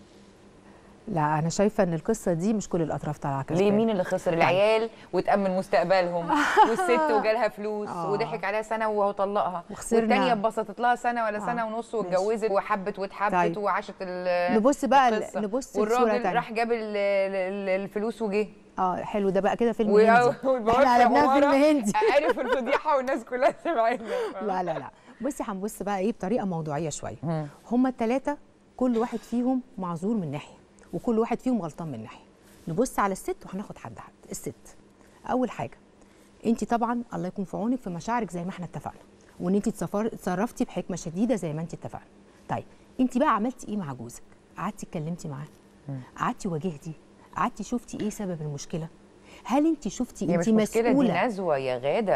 [SPEAKER 3] لا انا شايفه ان القصه دي مش كل الاطراف طالعه
[SPEAKER 1] ليه
[SPEAKER 3] كسبانة.
[SPEAKER 1] مين اللي خسر العيال وتامن مستقبلهم والست وجالها فلوس
[SPEAKER 3] آه.
[SPEAKER 1] وضحك عليها سنه وهو طلقها
[SPEAKER 3] وخسرنا.
[SPEAKER 1] والتانيه اتبسطت لها سنه ولا
[SPEAKER 3] آه.
[SPEAKER 1] سنه ونص
[SPEAKER 3] ماشي.
[SPEAKER 1] واتجوزت وحبت واتحبت
[SPEAKER 3] طيب.
[SPEAKER 1] وعاشت ال-
[SPEAKER 3] نبص بقى ال-
[SPEAKER 1] القصة.
[SPEAKER 3] نبص لصورة
[SPEAKER 1] والراجل
[SPEAKER 3] تانية.
[SPEAKER 1] راح جاب ال- ال- الفلوس وجه
[SPEAKER 3] اه حلو ده بقى كده فيلم
[SPEAKER 1] و-
[SPEAKER 3] هندي
[SPEAKER 1] والبواب
[SPEAKER 3] احنا قلبناه فيلم
[SPEAKER 1] عمارة
[SPEAKER 3] هندي
[SPEAKER 1] عرف الفضيحه والناس كلها سمعتنا
[SPEAKER 3] لا لا لا بصي هنبص بقى ايه بطريقه موضوعيه شويه
[SPEAKER 1] مم.
[SPEAKER 3] هما الثلاثه كل واحد فيهم معذور من ناحيه وكل واحد فيهم غلطان من ناحيه نبص على الست وهناخد حد حد الست اول حاجه انت طبعا الله يكون في عونك في مشاعرك زي ما احنا اتفقنا وان انت تصفر- تصرفتي بحكمه شديده زي ما انت اتفقنا طيب انت بقى عملتي ايه مع جوزك قعدتي اتكلمتي معاه قعدتي واجهتي قعدتي شفتي ايه سبب المشكله هل انت شفتي
[SPEAKER 1] هي
[SPEAKER 3] انت
[SPEAKER 1] مش مشكله دي
[SPEAKER 3] مسؤوله
[SPEAKER 1] نزوه يا غاده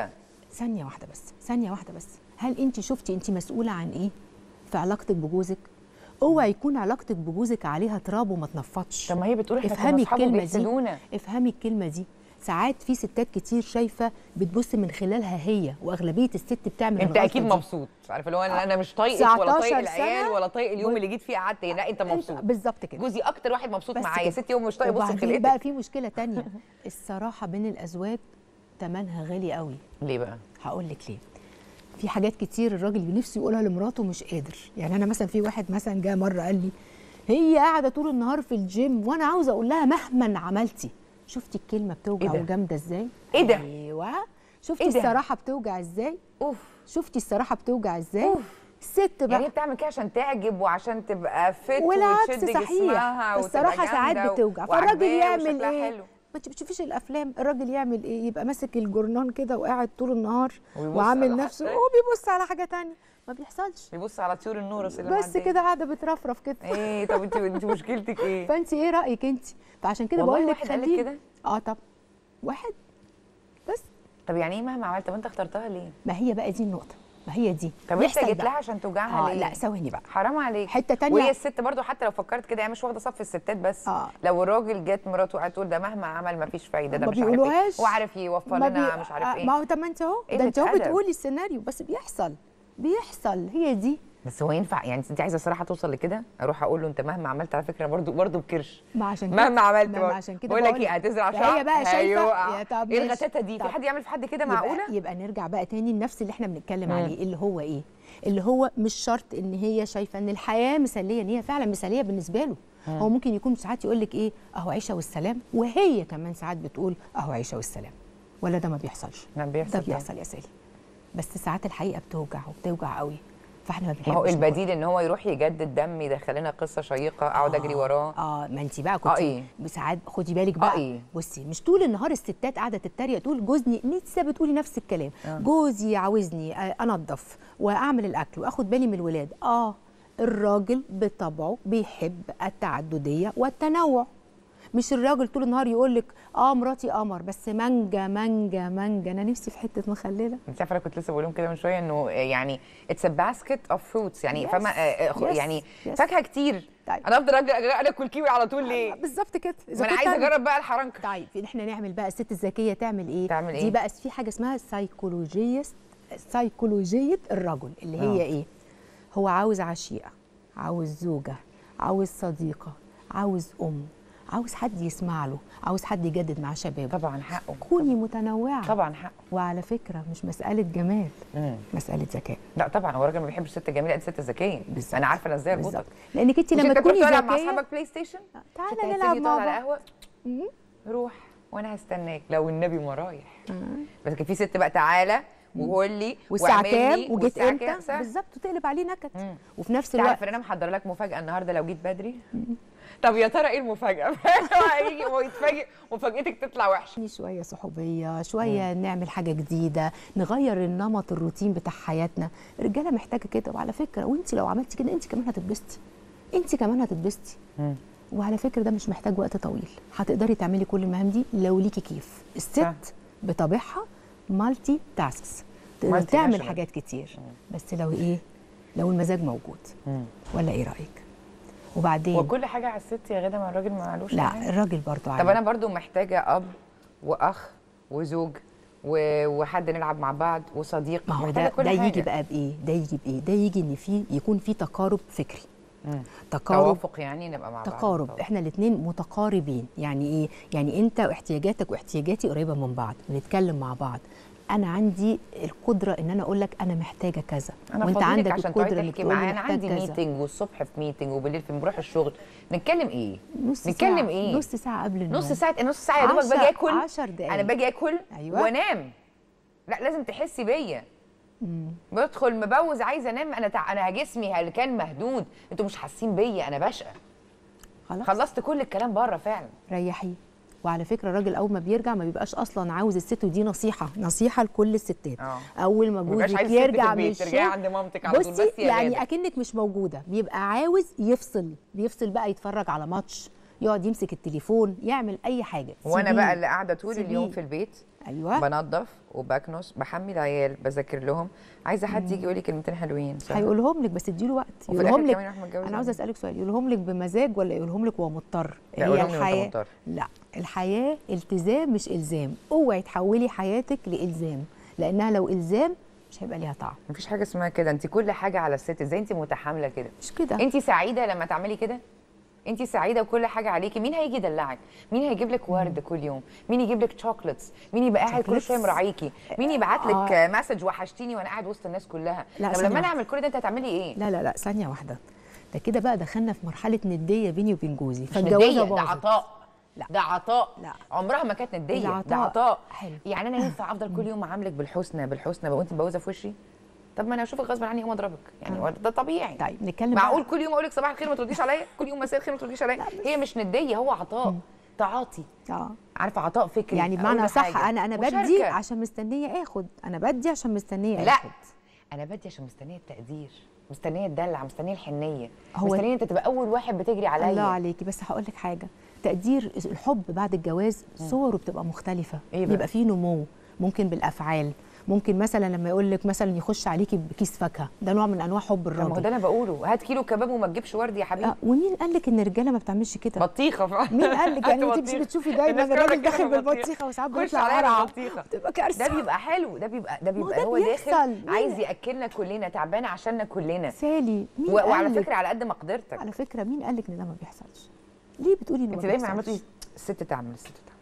[SPEAKER 3] ثانيه واحده بس ثانيه واحده بس هل انت شفتي انت مسؤوله عن ايه في علاقتك بجوزك اوعى يكون علاقتك بجوزك عليها تراب وما تنفضش
[SPEAKER 1] طب ما هي بتقول احنا كنا
[SPEAKER 3] افهمي
[SPEAKER 1] اصحاب
[SPEAKER 3] الكلمه دي
[SPEAKER 1] وبيحسدونا
[SPEAKER 3] افهمي الكلمه دي ساعات في ستات كتير شايفه بتبص من خلالها هي واغلبيه الست بتعمل
[SPEAKER 1] انت
[SPEAKER 3] الغلطة
[SPEAKER 1] اكيد
[SPEAKER 3] دي.
[SPEAKER 1] مبسوط عارف اللي هو انا أنا مش طايقك ولا
[SPEAKER 3] 19
[SPEAKER 1] طايق العيال
[SPEAKER 3] سنة
[SPEAKER 1] ولا طايق اليوم
[SPEAKER 3] و-
[SPEAKER 1] اللي جيت فيه قعدت هنا لا انت مبسوط
[SPEAKER 3] بالظبط كده
[SPEAKER 1] جوزي اكتر واحد مبسوط
[SPEAKER 3] بس
[SPEAKER 1] معايا
[SPEAKER 3] كده.
[SPEAKER 1] ست يوم مش طايق بص
[SPEAKER 3] وبعدين بقى
[SPEAKER 1] خلقتك
[SPEAKER 3] في مشكله تانية الصراحه بين الازواج تمنها غالي قوي
[SPEAKER 1] ليه بقى
[SPEAKER 3] هقول لك ليه في حاجات كتير الراجل نفسه يقولها لمراته مش قادر يعني انا مثلا في واحد مثلا جه مره قال لي هي قاعده طول النهار في الجيم وانا عاوزه اقول لها مهما عملتي شفتي الكلمه بتوجع
[SPEAKER 1] إيه ده؟
[SPEAKER 3] وجامده ازاي
[SPEAKER 1] إيه ده؟
[SPEAKER 3] ايوه شفتي
[SPEAKER 1] إيه ده؟
[SPEAKER 3] الصراحه بتوجع ازاي
[SPEAKER 1] اوف
[SPEAKER 3] شفتي الصراحه بتوجع ازاي
[SPEAKER 1] أوف.
[SPEAKER 3] الست بقى
[SPEAKER 1] يعني هي بتعمل كده عشان تعجب وعشان تبقى فت
[SPEAKER 3] والعكس
[SPEAKER 1] وتشد
[SPEAKER 3] صحيح
[SPEAKER 1] جسمها وتبقى
[SPEAKER 3] الصراحه ساعات
[SPEAKER 1] جامدة
[SPEAKER 3] بتوجع
[SPEAKER 1] وعجباه
[SPEAKER 3] فالراجل يعمل
[SPEAKER 1] وشكلها
[SPEAKER 3] ايه
[SPEAKER 1] حلو.
[SPEAKER 3] ما انت بتشوفيش الافلام الراجل يعمل ايه يبقى ماسك الجورنان كده وقاعد طول النهار
[SPEAKER 1] ويبص
[SPEAKER 3] وعامل
[SPEAKER 1] على
[SPEAKER 3] نفسه
[SPEAKER 1] حاجة.
[SPEAKER 3] هو بيبص على حاجه تانية ما بيحصلش
[SPEAKER 1] بيبص على طيور النورس اللي
[SPEAKER 3] بس
[SPEAKER 1] معدية.
[SPEAKER 3] كده قاعده بترفرف كده
[SPEAKER 1] ايه طب انت انت مشكلتك ايه
[SPEAKER 3] فانت ايه رايك انت فعشان كده
[SPEAKER 1] والله
[SPEAKER 3] بقول لك
[SPEAKER 1] واحد قالك
[SPEAKER 3] خليه
[SPEAKER 1] كده؟
[SPEAKER 3] اه طب واحد بس
[SPEAKER 1] طب يعني ايه مهما عملت طب انت اخترتها ليه
[SPEAKER 3] ما هي بقى دي النقطه ما هي دي
[SPEAKER 1] طب انت
[SPEAKER 3] يحصل
[SPEAKER 1] جيت
[SPEAKER 3] بقى.
[SPEAKER 1] لها عشان توجعها
[SPEAKER 3] اه
[SPEAKER 1] ليه
[SPEAKER 3] لا ثواني بقى
[SPEAKER 1] حرام عليك
[SPEAKER 3] حتة تانية.
[SPEAKER 1] وهي الست برضو حتى لو فكرت كده هي مش واخده صف الستات بس
[SPEAKER 3] آه.
[SPEAKER 1] لو الراجل جت مراته قاعده تقول ده مهما عمل ما فيش فايده ده
[SPEAKER 3] ما
[SPEAKER 1] مش عارف ايه
[SPEAKER 3] بيقولوهاش.
[SPEAKER 1] هو عارف يوفر
[SPEAKER 3] ما
[SPEAKER 1] لنا
[SPEAKER 3] بي-
[SPEAKER 1] مش عارف
[SPEAKER 3] آه،
[SPEAKER 1] ايه
[SPEAKER 3] ما هو طب ما انت اهو ده
[SPEAKER 1] قلة
[SPEAKER 3] انت اهو
[SPEAKER 1] أدب.
[SPEAKER 3] بتقولي السيناريو بس بيحصل بيحصل هي دي
[SPEAKER 1] بس هو ينفع يعني انت عايزه الصراحه توصل لكده اروح اقول له انت مهما عملت على فكره برضو برضو بكرش
[SPEAKER 3] ما عشان كده
[SPEAKER 1] مهما عملت
[SPEAKER 3] ما
[SPEAKER 1] برضو.
[SPEAKER 3] عشان كده
[SPEAKER 1] بقول لك
[SPEAKER 3] بقول
[SPEAKER 1] ايه
[SPEAKER 3] لك.
[SPEAKER 1] هتزرع
[SPEAKER 3] فهي
[SPEAKER 1] شعر
[SPEAKER 3] بقى شايفة-
[SPEAKER 1] هيقع.
[SPEAKER 3] يا طب
[SPEAKER 1] ايه
[SPEAKER 3] ماشي.
[SPEAKER 1] الغتاتة دي في
[SPEAKER 3] طب
[SPEAKER 1] حد يعمل في حد كده
[SPEAKER 3] يبقى-
[SPEAKER 1] معقوله
[SPEAKER 3] يبقى نرجع بقى تاني لنفس اللي احنا بنتكلم
[SPEAKER 1] مم.
[SPEAKER 3] عليه اللي هو ايه اللي هو مش شرط ان هي شايفه ان الحياه مثاليه ان هي فعلا مثاليه بالنسبه له هو ممكن يكون ساعات يقول لك ايه اهو عيشه والسلام وهي كمان ساعات بتقول اهو عيشه والسلام ولا ده ما بيحصلش
[SPEAKER 1] ما بيحصل
[SPEAKER 3] ده
[SPEAKER 1] طبعا.
[SPEAKER 3] بيحصل يا سالي بس ساعات الحقيقه بتوجع وبتوجع قوي فاحنا ما
[SPEAKER 1] ما
[SPEAKER 3] بنحبش
[SPEAKER 1] هو
[SPEAKER 3] نقول.
[SPEAKER 1] البديل ان هو يروح يجدد دم يدخل لنا قصه شيقه اقعد اجري وراه
[SPEAKER 3] اه ما انت بقى كنت
[SPEAKER 1] إيه؟
[SPEAKER 3] ساعات خدي بالك بقى
[SPEAKER 1] آه إيه؟
[SPEAKER 3] بصي مش طول النهار الستات قاعده تتريق تقول جوزني لسه بتقولي نفس الكلام
[SPEAKER 1] آه.
[SPEAKER 3] جوزي عاوزني آه، انضف واعمل الاكل واخد بالي من الولاد اه الراجل بطبعه بيحب التعدديه والتنوع مش الراجل طول النهار يقول لك اه مراتي قمر بس مانجا مانجا مانجا انا نفسي في حته مخلله
[SPEAKER 1] انت عارفه انا كنت لسه بقول لهم كده من شويه انه يعني اتس ا باسكت اوف فروتس يعني
[SPEAKER 3] Yes,
[SPEAKER 1] فاهمه آه، آه، خ-
[SPEAKER 3] yes,
[SPEAKER 1] يعني
[SPEAKER 3] yes.
[SPEAKER 1] فاكهه كتير
[SPEAKER 3] طيب.
[SPEAKER 1] انا افضل أج- أج- انا اكل كيوي على طول ليه؟
[SPEAKER 3] بالظبط كده
[SPEAKER 1] ما انا عايزه اجرب بقى الحرنكه
[SPEAKER 3] طيب احنا نعمل بقى الست الذكيه تعمل ايه
[SPEAKER 1] تعمل
[SPEAKER 3] دي
[SPEAKER 1] إيه؟
[SPEAKER 3] بقى في حاجه اسمها سيكولوجيه سيكولوجيه الرجل اللي هي
[SPEAKER 1] آه.
[SPEAKER 3] ايه هو عاوز عشيقه عاوز زوجه عاوز صديقه عاوز ام عاوز حد يسمع له عاوز حد يجدد معاه شبابه
[SPEAKER 1] طبعا حقه
[SPEAKER 3] كوني متنوعه
[SPEAKER 1] طبعا حقه
[SPEAKER 3] وعلى فكره مش مساله جمال
[SPEAKER 1] مم.
[SPEAKER 3] مساله ذكاء
[SPEAKER 1] لا طبعا هو الراجل ما بيحبش الست الجميله قد الست الذكيه
[SPEAKER 3] بالظبط.
[SPEAKER 1] انا عارفه انا ازاي اربطك
[SPEAKER 3] بالظبط لانك انت
[SPEAKER 1] مش
[SPEAKER 3] لما
[SPEAKER 1] انت
[SPEAKER 3] تكوني
[SPEAKER 1] كنت تلعب مع
[SPEAKER 3] ذكيه
[SPEAKER 1] اصحابك بلاي ستيشن
[SPEAKER 3] تعالى
[SPEAKER 1] كنت
[SPEAKER 3] نلعب
[SPEAKER 1] هتيجي
[SPEAKER 3] مع
[SPEAKER 1] تقعد على
[SPEAKER 3] بعض
[SPEAKER 1] قهوه
[SPEAKER 3] مم.
[SPEAKER 1] روح وانا هستناك لو النبي ما رايح بس كان في ست بقى تعالى وقول لي
[SPEAKER 3] والساعه
[SPEAKER 1] واعمل لي،
[SPEAKER 3] كام وجيت
[SPEAKER 1] والساعة
[SPEAKER 3] امتى
[SPEAKER 1] كام، ساعة.
[SPEAKER 3] بالظبط وتقلب عليه نكد
[SPEAKER 1] مم.
[SPEAKER 3] وفي نفس
[SPEAKER 1] انت
[SPEAKER 3] الوقت
[SPEAKER 1] عارف ان انا محضره لك مفاجاه النهارده لو جيت بدري طب يا ترى ايه المفاجاه هيجي ويتفاجئ مفاجاتك تطلع وحشه
[SPEAKER 3] يعني شوية صحوبية شوية نعمل حاجة جديدة نغير النمط الروتين بتاع حياتنا الرجالة محتاجة كده وعلى فكرة وانت لو عملتي كده انت كمان هتتبسطي انت كمان هتتبسطي
[SPEAKER 1] مم.
[SPEAKER 3] وعلى فكرة ده مش محتاج وقت طويل هتقدري تعملي كل المهام دي لو ليكي كيف الست
[SPEAKER 1] صح.
[SPEAKER 3] بطبيعها مالتي تاسكس تقدر
[SPEAKER 1] Multi
[SPEAKER 3] تعمل
[SPEAKER 1] national.
[SPEAKER 3] حاجات كتير بس لو ايه لو المزاج موجود
[SPEAKER 1] مم.
[SPEAKER 3] ولا ايه رأيك وبعدين
[SPEAKER 1] وكل حاجه على الست يا غدا ما الراجل ما معلوش
[SPEAKER 3] لا
[SPEAKER 1] حاجة.
[SPEAKER 3] الراجل برضو
[SPEAKER 1] طب
[SPEAKER 3] عليه.
[SPEAKER 1] انا برضو محتاجه اب واخ وزوج و- وحد نلعب مع بعض وصديق
[SPEAKER 3] ما هو
[SPEAKER 1] محتاجة
[SPEAKER 3] ده
[SPEAKER 1] كل
[SPEAKER 3] ده
[SPEAKER 1] حاجة.
[SPEAKER 3] يجي بقى بايه؟ ده يجي بايه؟ ده يجي ان في يكون في تقارب فكري
[SPEAKER 1] مم.
[SPEAKER 3] تقارب
[SPEAKER 1] توافق يعني نبقى مع بعض
[SPEAKER 3] تقارب
[SPEAKER 1] طبعاً.
[SPEAKER 3] احنا الاثنين متقاربين يعني ايه؟ يعني انت واحتياجاتك واحتياجاتي قريبه من بعض بنتكلم مع بعض انا عندي القدره ان انا اقول لك انا محتاجه كذا
[SPEAKER 1] انا
[SPEAKER 3] وانت
[SPEAKER 1] فاضيلك
[SPEAKER 3] عندك
[SPEAKER 1] عشان
[SPEAKER 3] القدره
[SPEAKER 1] تقعدي
[SPEAKER 3] انك
[SPEAKER 1] تحكي
[SPEAKER 3] تقول لي
[SPEAKER 1] معايا انا
[SPEAKER 3] محتاج
[SPEAKER 1] عندي
[SPEAKER 3] كذا
[SPEAKER 1] ميتنج والصبح في ميتنج وبالليل في بروح الشغل نتكلم ايه
[SPEAKER 3] نص
[SPEAKER 1] نتكلم
[SPEAKER 3] ساعة
[SPEAKER 1] ايه
[SPEAKER 3] نص ساعه قبل النوم
[SPEAKER 1] نص ساعه نص ساعه يا دوبك
[SPEAKER 3] عشر-
[SPEAKER 1] باجي اكل
[SPEAKER 3] عشر دقايق.
[SPEAKER 1] انا باجي اكل
[SPEAKER 3] أيوة.
[SPEAKER 1] وانام لا لازم تحسي بيا بدخل مبوز عايزه انام انا تع... انا جسمي اللي كان مهدود انتوا مش حاسين بيا انا بشقى
[SPEAKER 3] خلاص
[SPEAKER 1] خلصت كل الكلام بره فعلا
[SPEAKER 3] ريحيه وعلى فكره الراجل اول ما بيرجع ما بيبقاش اصلا عاوز الست ودي نصيحه نصيحه لكل الستات
[SPEAKER 1] آه.
[SPEAKER 3] اول ما
[SPEAKER 1] ما بيبقاش
[SPEAKER 3] جوزك
[SPEAKER 1] عايز الست في
[SPEAKER 3] يرجع من
[SPEAKER 1] البيت، ترجعي
[SPEAKER 3] الشغل
[SPEAKER 1] عند مامتك على طول،
[SPEAKER 3] بصي
[SPEAKER 1] بس يا
[SPEAKER 3] يعني
[SPEAKER 1] غادة.
[SPEAKER 3] اكنك مش موجوده بيبقى عاوز يفصل بيفصل بقى يتفرج على ماتش يقعد يمسك التليفون يعمل اي حاجه
[SPEAKER 1] وانا
[SPEAKER 3] سيبيه.
[SPEAKER 1] بقى اللي قاعده طول
[SPEAKER 3] سيبيه.
[SPEAKER 1] اليوم في البيت
[SPEAKER 3] ايوه
[SPEAKER 1] بنظف وبكنس بحمي العيال بذاكر لهم عايزه حد يجي يقول لي كلمتين حلوين صح؟
[SPEAKER 3] هيقولهم لك بس اديله وقت
[SPEAKER 1] وفي
[SPEAKER 3] يقولهم
[SPEAKER 1] الآخر
[SPEAKER 3] لك
[SPEAKER 1] كمان يروح متجوز
[SPEAKER 3] انا عاوزه اسالك سؤال يقولهم لك بمزاج ولا يقولهم لك وهو مضطر
[SPEAKER 1] لا، يقولهم لي وأنت مضطر.
[SPEAKER 3] لا الحياه التزام مش الزام اوعي تحولي حياتك لالزام لانها لو الزام مش هيبقى ليها طعم
[SPEAKER 1] مفيش حاجه اسمها كده انت كل حاجه على الست ازاي انت متحامله كده
[SPEAKER 3] مش كده
[SPEAKER 1] انت سعيده لما تعملي كده انت سعيده وكل حاجه عليكي مين هيجي يدلعك مين هيجيب لك ورد كل يوم مين يجيب لك شوكليتس مين يبقى قاعد كل
[SPEAKER 3] شوكليتس؟
[SPEAKER 1] شويه مراعيكي مين يبعت لك
[SPEAKER 3] آه.
[SPEAKER 1] مسج وحشتيني وانا قاعد وسط الناس كلها
[SPEAKER 3] لا،
[SPEAKER 1] طب
[SPEAKER 3] ثانية
[SPEAKER 1] لما انا
[SPEAKER 3] واحدة.
[SPEAKER 1] اعمل كل ده انت هتعملي ايه
[SPEAKER 3] لا لا لا ثانيه واحده ده كده بقى دخلنا في مرحله نديه بيني وبين جوزي
[SPEAKER 1] مش
[SPEAKER 3] فالجوازه
[SPEAKER 1] نديه ده
[SPEAKER 3] باظت
[SPEAKER 1] عطاء
[SPEAKER 3] لا.
[SPEAKER 1] ده عطاء
[SPEAKER 3] لا.
[SPEAKER 1] عمرها ما كانت نديه ده
[SPEAKER 3] العطاء
[SPEAKER 1] عطاء
[SPEAKER 3] حلو.
[SPEAKER 1] يعني انا ينفع افضل كل يوم اعاملك بالحسنى بالحسنى وانت مبوزه في وشي طب ما انا اشوفك غصب عني يوم اضربك يعني هو ده طبيعي
[SPEAKER 3] طيب نتكلم
[SPEAKER 1] معقول
[SPEAKER 3] بقى-
[SPEAKER 1] كل يوم اقول لك صباح الخير ما ترديش عليا كل يوم مساء الخير ما ترديش عليا هي مش نديه هو عطاء تعاطي
[SPEAKER 3] اه
[SPEAKER 1] عارفه عطاء فكري
[SPEAKER 3] يعني
[SPEAKER 1] أقول
[SPEAKER 3] بمعنى
[SPEAKER 1] له
[SPEAKER 3] صح
[SPEAKER 1] حاجة.
[SPEAKER 3] انا انا بدي
[SPEAKER 1] مشاركة.
[SPEAKER 3] عشان مستنيه اخد انا بدي عشان مستنيه
[SPEAKER 1] لا
[SPEAKER 3] اخد
[SPEAKER 1] انا بدي عشان مستنيه التقدير مستنيه الدلع مستنيه الحنيه
[SPEAKER 3] هو-
[SPEAKER 1] مستنيه انت تبقى اول واحد بتجري عليا
[SPEAKER 3] الله عليكي بس هقول لك حاجه تقدير الحب بعد الجواز صوره بتبقى مختلفه
[SPEAKER 1] إيه بقى؟
[SPEAKER 3] بيبقى فيه نمو ممكن بالافعال ممكن مثلا لما يقول لك مثلا يخش عليكي بكيس فاكهه ده نوع من انواع حب
[SPEAKER 1] طب ما هو
[SPEAKER 3] الراجل
[SPEAKER 1] ده انا بقوله هات كيلو كباب وما تجيبش ورد يا حبيبي
[SPEAKER 3] آه ومين قال لك ان الرجاله ما بتعملش كده
[SPEAKER 1] بطيخه فعلا
[SPEAKER 3] مين قال لك يعني
[SPEAKER 1] هات
[SPEAKER 3] انت مش
[SPEAKER 1] بطيخ.
[SPEAKER 3] بتشوفي دايما
[SPEAKER 1] الناس
[SPEAKER 3] الراجل
[SPEAKER 1] كانت
[SPEAKER 3] داخل
[SPEAKER 1] بتجيب
[SPEAKER 3] بالبطيخه وساعات
[SPEAKER 1] خش
[SPEAKER 3] بيطلع
[SPEAKER 1] عليا
[SPEAKER 3] قرعه
[SPEAKER 1] بالبطيخه
[SPEAKER 3] بتبقى كارثه
[SPEAKER 1] ده بيبقى حلو ده بيبقى ده
[SPEAKER 3] ما هو
[SPEAKER 1] بيبقى
[SPEAKER 3] ده
[SPEAKER 1] هو
[SPEAKER 3] بيحصل.
[SPEAKER 1] داخل
[SPEAKER 3] مين-
[SPEAKER 1] عايز ياكلنا كلنا تعبانه عشاننا كلنا
[SPEAKER 3] سالي مين
[SPEAKER 1] و- وعلى
[SPEAKER 3] قال لك؟
[SPEAKER 1] فكره على قد مقدرتك
[SPEAKER 3] على فكره مين قال لك ان ده ما بيحصلش ليه بتقولي انه
[SPEAKER 1] انت
[SPEAKER 3] ما
[SPEAKER 1] دايما
[SPEAKER 3] بيحصلش؟
[SPEAKER 1] عملتي الست تعمل الست تعمل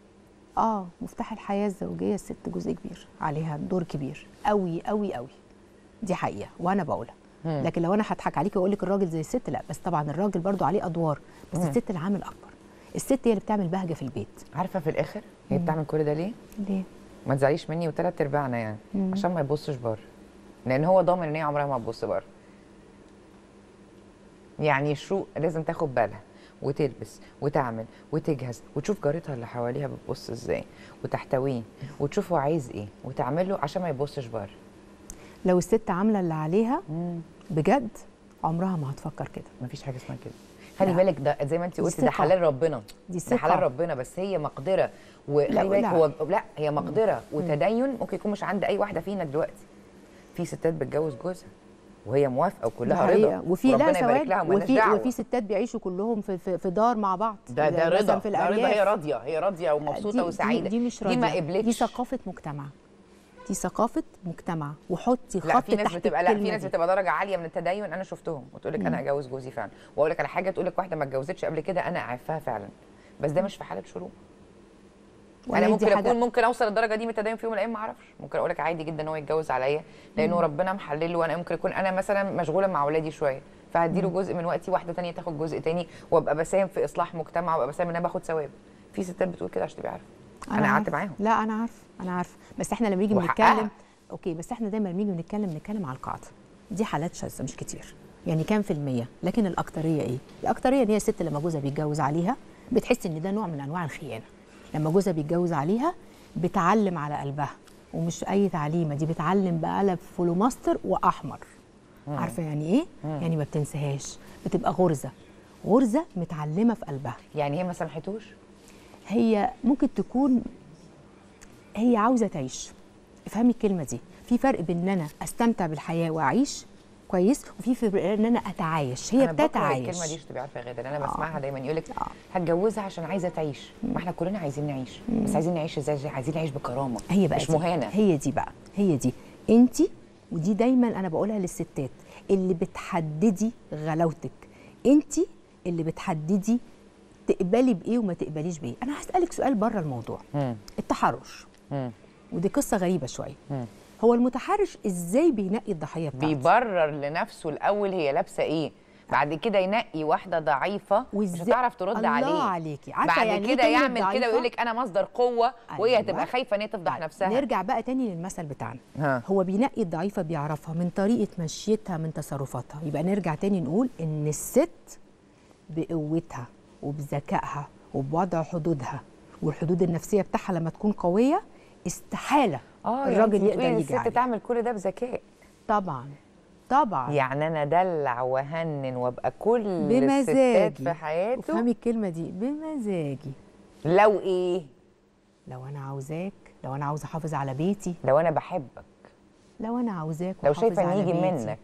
[SPEAKER 3] اه مفتاح الحياه الزوجيه الست جزء كبير عليها دور كبير قوي قوي قوي دي حقيقه وانا بقولها لكن لو انا هضحك عليكي واقول لك الراجل زي الست لا بس طبعا الراجل برضو عليه ادوار بس الست العامل اكبر الست هي اللي بتعمل بهجه في البيت
[SPEAKER 1] عارفه في الاخر هي بتعمل كل ده ليه؟
[SPEAKER 3] ليه
[SPEAKER 1] ما تزعليش مني وثلاث ارباعنا يعني عشان ما يبصش بره لان هو ضامن ان هي عمرها ما تبص بره يعني شروق لازم تاخد بالها وتلبس وتعمل وتجهز وتشوف جارتها اللي حواليها بتبص ازاي وتحتويه وتشوف هو عايز ايه وتعمل له عشان ما يبصش بره
[SPEAKER 3] لو الست عامله اللي عليها بجد عمرها ما هتفكر كده
[SPEAKER 1] مفيش حاجه اسمها كده خلي
[SPEAKER 3] لا.
[SPEAKER 1] بالك ده زي ما انت
[SPEAKER 3] دي
[SPEAKER 1] قلتي ده
[SPEAKER 3] ثقة.
[SPEAKER 1] حلال ربنا
[SPEAKER 3] دي
[SPEAKER 1] ده
[SPEAKER 3] ثقة.
[SPEAKER 1] حلال ربنا بس هي مقدره
[SPEAKER 3] لا،
[SPEAKER 1] وخلي بالك
[SPEAKER 3] لا.
[SPEAKER 1] هو لا هي مقدره وتدين ممكن يكون مش عند اي واحده فينا دلوقتي في ستات بتجوز جوزها وهي موافقه وكلها
[SPEAKER 3] ده حقيقة.
[SPEAKER 1] رضا
[SPEAKER 3] وفي لا
[SPEAKER 1] وربنا يبارك
[SPEAKER 3] سواد
[SPEAKER 1] لها ومالناش
[SPEAKER 3] وفي
[SPEAKER 1] دعوه
[SPEAKER 3] وفي ستات بيعيشوا كلهم في في, في دار مع بعض
[SPEAKER 1] ده ده
[SPEAKER 3] مثلاً
[SPEAKER 1] رضا
[SPEAKER 3] في
[SPEAKER 1] ده رضا هي
[SPEAKER 3] الأرياف.
[SPEAKER 1] راضيه هي راضيه ومبسوطه وسعيده
[SPEAKER 3] دي, دي مش
[SPEAKER 1] دي ما
[SPEAKER 3] راضية.
[SPEAKER 1] قبلتش
[SPEAKER 3] دي ثقافه مجتمع دي ثقافه مجتمع وحطي
[SPEAKER 1] لا
[SPEAKER 3] خط
[SPEAKER 1] في ناس
[SPEAKER 3] تحت
[SPEAKER 1] بتبقى لا في
[SPEAKER 3] الكلمة
[SPEAKER 1] ناس
[SPEAKER 3] دي.
[SPEAKER 1] بتبقى درجه عاليه من التدين انا شفتهم وتقول لك انا هجوز جوزي فعلا واقول لك على حاجه تقول لك واحده ما اتجوزتش قبل كده انا عارفاها فعلا بس ده مش في حاله شروط
[SPEAKER 3] ولا
[SPEAKER 1] انا
[SPEAKER 3] دي
[SPEAKER 1] ممكن
[SPEAKER 3] حاجة-
[SPEAKER 1] اكون ممكن اوصل للدرجه دي من التدين في يوم من الايام ما اعرفش ممكن اقول لك عادي جدا ان هو يتجوز عليا لانه ربنا محلله وانا ممكن اكون انا مثلا مشغوله مع اولادي شويه فهديله جزء من وقتي واحده تانية تاخد جزء تاني وابقى بساهم في اصلاح مجتمع وابقى بساهم ان انا باخد ثواب في ستات بتقول كده عشان تبقى عارفه انا قعدت
[SPEAKER 3] عارفة.
[SPEAKER 1] معاهم
[SPEAKER 3] لا انا عارفه انا عارفه بس احنا لما نيجي
[SPEAKER 1] وحقها.
[SPEAKER 3] بنتكلم اوكي بس احنا دايما لما نيجي بنتكلم بنتكلم على القاعده دي حالات شاذه مش كتير يعني كام في المية لكن الأكترية إيه؟ الأكترية إن هي الست لما جوزها بيتجوز عليها بتحس إن ده نوع من أنواع الخيانة لما جوزها بيتجوز عليها بتعلم على قلبها ومش أي تعليمة دي بتعلم بقلم فلوماستر وأحمر عارفة يعني إيه؟ يعني ما بتنساهاش بتبقى غرزة غرزة متعلمة في قلبها
[SPEAKER 1] يعني هي ما سامحتوش
[SPEAKER 3] هي ممكن تكون هي عاوزه تعيش افهمي الكلمه دي في فرق بين ان انا استمتع بالحياه واعيش كويس وفي فرق ان انا اتعايش هي
[SPEAKER 1] انا بكره
[SPEAKER 3] بتتعايش
[SPEAKER 1] الكلمه دي عشان تبقى عارفه يا غاده انا
[SPEAKER 3] آه.
[SPEAKER 1] بسمعها دايما يقول لك
[SPEAKER 3] آه.
[SPEAKER 1] هتجوزها عشان عايزه تعيش ما احنا كلنا عايزين نعيش بس عايزين نعيش ازاي عايزين نعيش بكرامه
[SPEAKER 3] هي بقى
[SPEAKER 1] مش
[SPEAKER 3] دي.
[SPEAKER 1] مهانه
[SPEAKER 3] هي دي بقى هي دي انت ودي دايما انا بقولها للستات اللي بتحددي غلاوتك انت اللي بتحددي تقبلي بايه وما تقبليش بايه انا هسالك سؤال بره الموضوع
[SPEAKER 1] مم.
[SPEAKER 3] التحرش
[SPEAKER 1] مم.
[SPEAKER 3] ودي قصه غريبه شويه
[SPEAKER 1] مم.
[SPEAKER 3] هو المتحرش ازاي بينقي الضحيه بتاعته
[SPEAKER 1] بيبرر لنفسه الاول هي لابسه ايه بعد كده ينقي واحده ضعيفه مش
[SPEAKER 3] وإزاي-
[SPEAKER 1] هتعرف ترد
[SPEAKER 3] الله
[SPEAKER 1] عليه
[SPEAKER 3] عليكي. عارفة
[SPEAKER 1] بعد
[SPEAKER 3] يعني إيه
[SPEAKER 1] كده
[SPEAKER 3] كلمة
[SPEAKER 1] يعمل كده
[SPEAKER 3] ضعيفة؟
[SPEAKER 1] ويقول لك انا مصدر قوه وهي
[SPEAKER 3] أيوة.
[SPEAKER 1] هتبقى خايفه ان هي تفضح
[SPEAKER 3] طيب،
[SPEAKER 1] نفسها
[SPEAKER 3] نرجع بقى تاني للمثل بتاعنا
[SPEAKER 1] ها.
[SPEAKER 3] هو بينقي الضعيفه بيعرفها من طريقه مشيتها من تصرفاتها يبقى نرجع تاني نقول ان الست بقوتها وبذكائها وبوضع حدودها والحدود النفسيه بتاعها لما تكون قويه استحاله
[SPEAKER 1] اه
[SPEAKER 3] الراجل
[SPEAKER 1] يعني
[SPEAKER 3] يقدر
[SPEAKER 1] تقولي
[SPEAKER 3] يجي
[SPEAKER 1] الست
[SPEAKER 3] عليه
[SPEAKER 1] تعمل كل ده بذكاء
[SPEAKER 3] طبعا طبعا
[SPEAKER 1] يعني انا ادلع واهنن وابقى كل الستات
[SPEAKER 3] بمزاجي
[SPEAKER 1] في حياته
[SPEAKER 3] وفهمي الكلمه دي بمزاجي
[SPEAKER 1] لو ايه
[SPEAKER 3] لو انا عاوزاك لو انا عاوزه احافظ على بيتي
[SPEAKER 1] لو انا بحبك
[SPEAKER 3] لو انا عاوزاك
[SPEAKER 1] لو
[SPEAKER 3] وأحافظ
[SPEAKER 1] شايفه ان
[SPEAKER 3] على
[SPEAKER 1] يجي
[SPEAKER 3] بيتي.
[SPEAKER 1] منك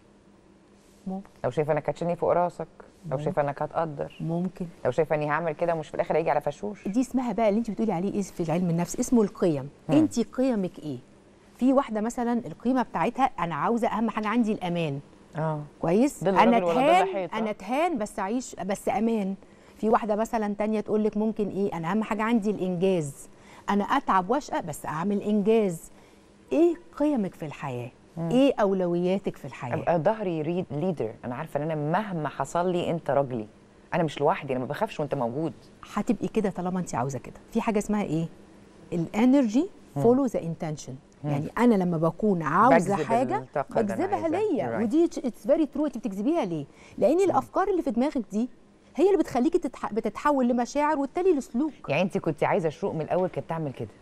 [SPEAKER 3] ممكن
[SPEAKER 1] لو شايفه انك هتشيلني فوق راسك لو شايفه انك هتقدر
[SPEAKER 3] ممكن
[SPEAKER 1] لو شايفه اني هعمل كده ومش في الاخر هيجي على فشوش
[SPEAKER 3] دي اسمها بقى اللي انت بتقولي عليه ايه في علم النفس اسمه القيم
[SPEAKER 1] مم.
[SPEAKER 3] انت قيمك ايه في واحده مثلا القيمه بتاعتها انا عاوزه اهم حاجه عندي الامان
[SPEAKER 1] اه
[SPEAKER 3] كويس
[SPEAKER 1] ضل
[SPEAKER 3] انا
[SPEAKER 1] راجل ولا ضل
[SPEAKER 3] اتهان
[SPEAKER 1] حيطة.
[SPEAKER 3] انا اتهان بس اعيش بس امان في واحده مثلا تانية تقول لك ممكن ايه انا اهم حاجه عندي الانجاز انا اتعب واشقى بس اعمل انجاز ايه قيمك في الحياه ايه اولوياتك في الحياه
[SPEAKER 1] ابقى ظهري ريد ليدر انا عارفه ان انا مهما حصل لي انت راجلي انا مش لوحدي انا ما بخافش وانت موجود
[SPEAKER 3] هتبقي كده طالما انت عاوزه كده في حاجه اسمها ايه الانرجي فولو ذا انتنشن يعني انا لما بكون عاوزه
[SPEAKER 1] بجذب
[SPEAKER 3] حاجه
[SPEAKER 1] الطاقة اللي أنا
[SPEAKER 3] بجذبها
[SPEAKER 1] عايزاها.
[SPEAKER 3] ليا
[SPEAKER 1] Right.
[SPEAKER 3] ودي اتس فيري ترو انت بتجذبيها ليه لان الافكار اللي في دماغك دي هي اللي بتخليكي تتح... بتتحول لمشاعر وبالتالي لسلوك
[SPEAKER 1] يعني انت كنت عايزه شروق من الاول كانت تعمل كده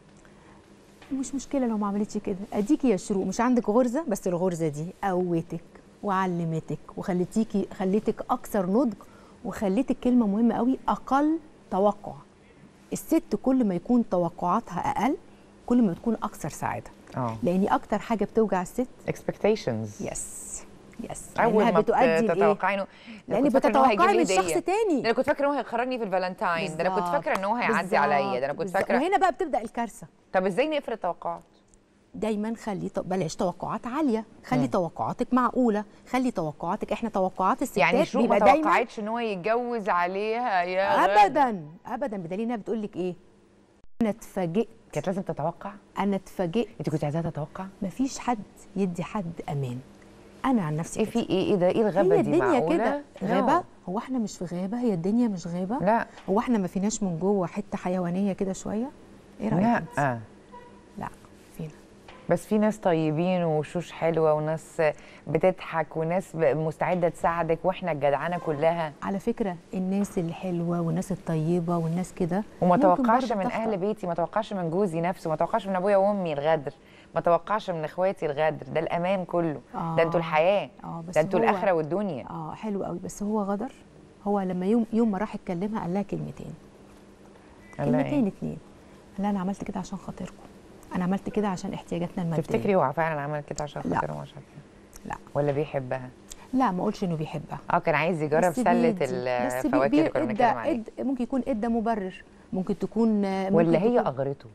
[SPEAKER 3] مش مشكله لو ما عملتش كده اديكي يا شروق مش عندك غرزه بس الغرزه دي قوتك وعلمتك وخلتيكي خليتك اكثر نضج وخليتك كلمه مهمه قوي اقل توقع الست كل ما يكون توقعاتها اقل كل ما تكون اكثر سعاده
[SPEAKER 1] اه
[SPEAKER 3] لان اكتر حاجه بتوجع الست
[SPEAKER 1] expectations
[SPEAKER 3] يس يس
[SPEAKER 1] اول
[SPEAKER 3] لانها
[SPEAKER 1] ما
[SPEAKER 3] بتؤدي لايه
[SPEAKER 1] تتوقعي انه
[SPEAKER 3] لان
[SPEAKER 1] كنت فاكرة إن هو هيجيب
[SPEAKER 3] بتتوقعي
[SPEAKER 1] لي
[SPEAKER 3] من شخص
[SPEAKER 1] هدية.
[SPEAKER 3] تاني
[SPEAKER 1] ده انا كنت فاكره ان هو هيخرجني في الفالنتاين ده انا كنت
[SPEAKER 3] بالظبط.
[SPEAKER 1] فاكره ان هو هيعدي
[SPEAKER 3] بالظبط.
[SPEAKER 1] عليا ده انا كنت
[SPEAKER 3] بالظبط.
[SPEAKER 1] فاكره
[SPEAKER 3] وهنا بقى بتبدا الكارثه
[SPEAKER 1] طب ازاي نقفل التوقعات
[SPEAKER 3] دايما خلي ط- بلاش توقعات عاليه خلي توقعاتك معقوله خلي توقعاتك احنا توقعات الستات
[SPEAKER 1] يعني شروق ما
[SPEAKER 3] بيبقى دايما
[SPEAKER 1] توقعتش ان هو يتجوز عليها يا غادة.
[SPEAKER 3] ابدا ابدا بدليل انها بتقول لك ايه انا اتفاجئت
[SPEAKER 1] كانت لازم تتوقع
[SPEAKER 3] انا اتفاجئت
[SPEAKER 1] انت كنت عايزاها تتوقع
[SPEAKER 3] مفيش حد يدي حد امان انا عن نفسي
[SPEAKER 1] ايه
[SPEAKER 3] كده.
[SPEAKER 1] في ايه ايه ده ايه الغابه
[SPEAKER 3] هي
[SPEAKER 1] دي
[SPEAKER 3] الدنيا
[SPEAKER 1] معقوله
[SPEAKER 3] كده
[SPEAKER 1] No.
[SPEAKER 3] غابه هو احنا مش في غابه هي الدنيا مش غابه
[SPEAKER 1] لا
[SPEAKER 3] هو احنا ما فيناش من جوه حته حيوانيه كده شويه ايه رايك
[SPEAKER 1] لا
[SPEAKER 3] انت؟
[SPEAKER 1] آه.
[SPEAKER 3] لا فينا
[SPEAKER 1] بس في ناس طيبين وشوش حلوه وناس بتضحك وناس ب- مستعده تساعدك واحنا الجدعانه كلها
[SPEAKER 3] على فكره الناس الحلوه والناس الطيبه والناس كده
[SPEAKER 1] وما
[SPEAKER 3] ممكن
[SPEAKER 1] توقعش
[SPEAKER 3] برضه
[SPEAKER 1] من
[SPEAKER 3] تخطأ.
[SPEAKER 1] اهل بيتي ما توقعش من جوزي نفسه ما توقعش من ابويا وامي الغدر ما توقعش من اخواتي الغدر ده الامان كله ده انتوا
[SPEAKER 3] آه.
[SPEAKER 1] الحياه
[SPEAKER 3] اه بس
[SPEAKER 1] ده انتوا
[SPEAKER 3] هو-
[SPEAKER 1] الاخره والدنيا
[SPEAKER 3] اه حلو قوي بس هو غدر هو لما يوم يوم ما راح يتكلمها قال لها كلمتين
[SPEAKER 1] قال لها
[SPEAKER 3] كلمتين
[SPEAKER 1] إيه؟
[SPEAKER 3] اتنين قال لها انا عملت كده عشان خاطركم انا عملت كده عشان احتياجاتنا الماديه
[SPEAKER 1] تفتكري هو فعلا عمل كده عشان
[SPEAKER 3] لا.
[SPEAKER 1] خاطرها ومش عارفه
[SPEAKER 3] لا
[SPEAKER 1] ولا بيحبها
[SPEAKER 3] لا ما اقولش انه بيحبها
[SPEAKER 1] اه كان عايز يجرب
[SPEAKER 3] بس
[SPEAKER 1] سله
[SPEAKER 3] بيدي. بس بي-
[SPEAKER 1] الفواكه
[SPEAKER 3] بي-
[SPEAKER 1] اللي كنا
[SPEAKER 3] ادى
[SPEAKER 1] بنتكلم عليها
[SPEAKER 3] اد ممكن يكون ادى مبرر ممكن تكون آه، ممكن
[SPEAKER 1] ولا هي
[SPEAKER 3] تكون-
[SPEAKER 1] اغرته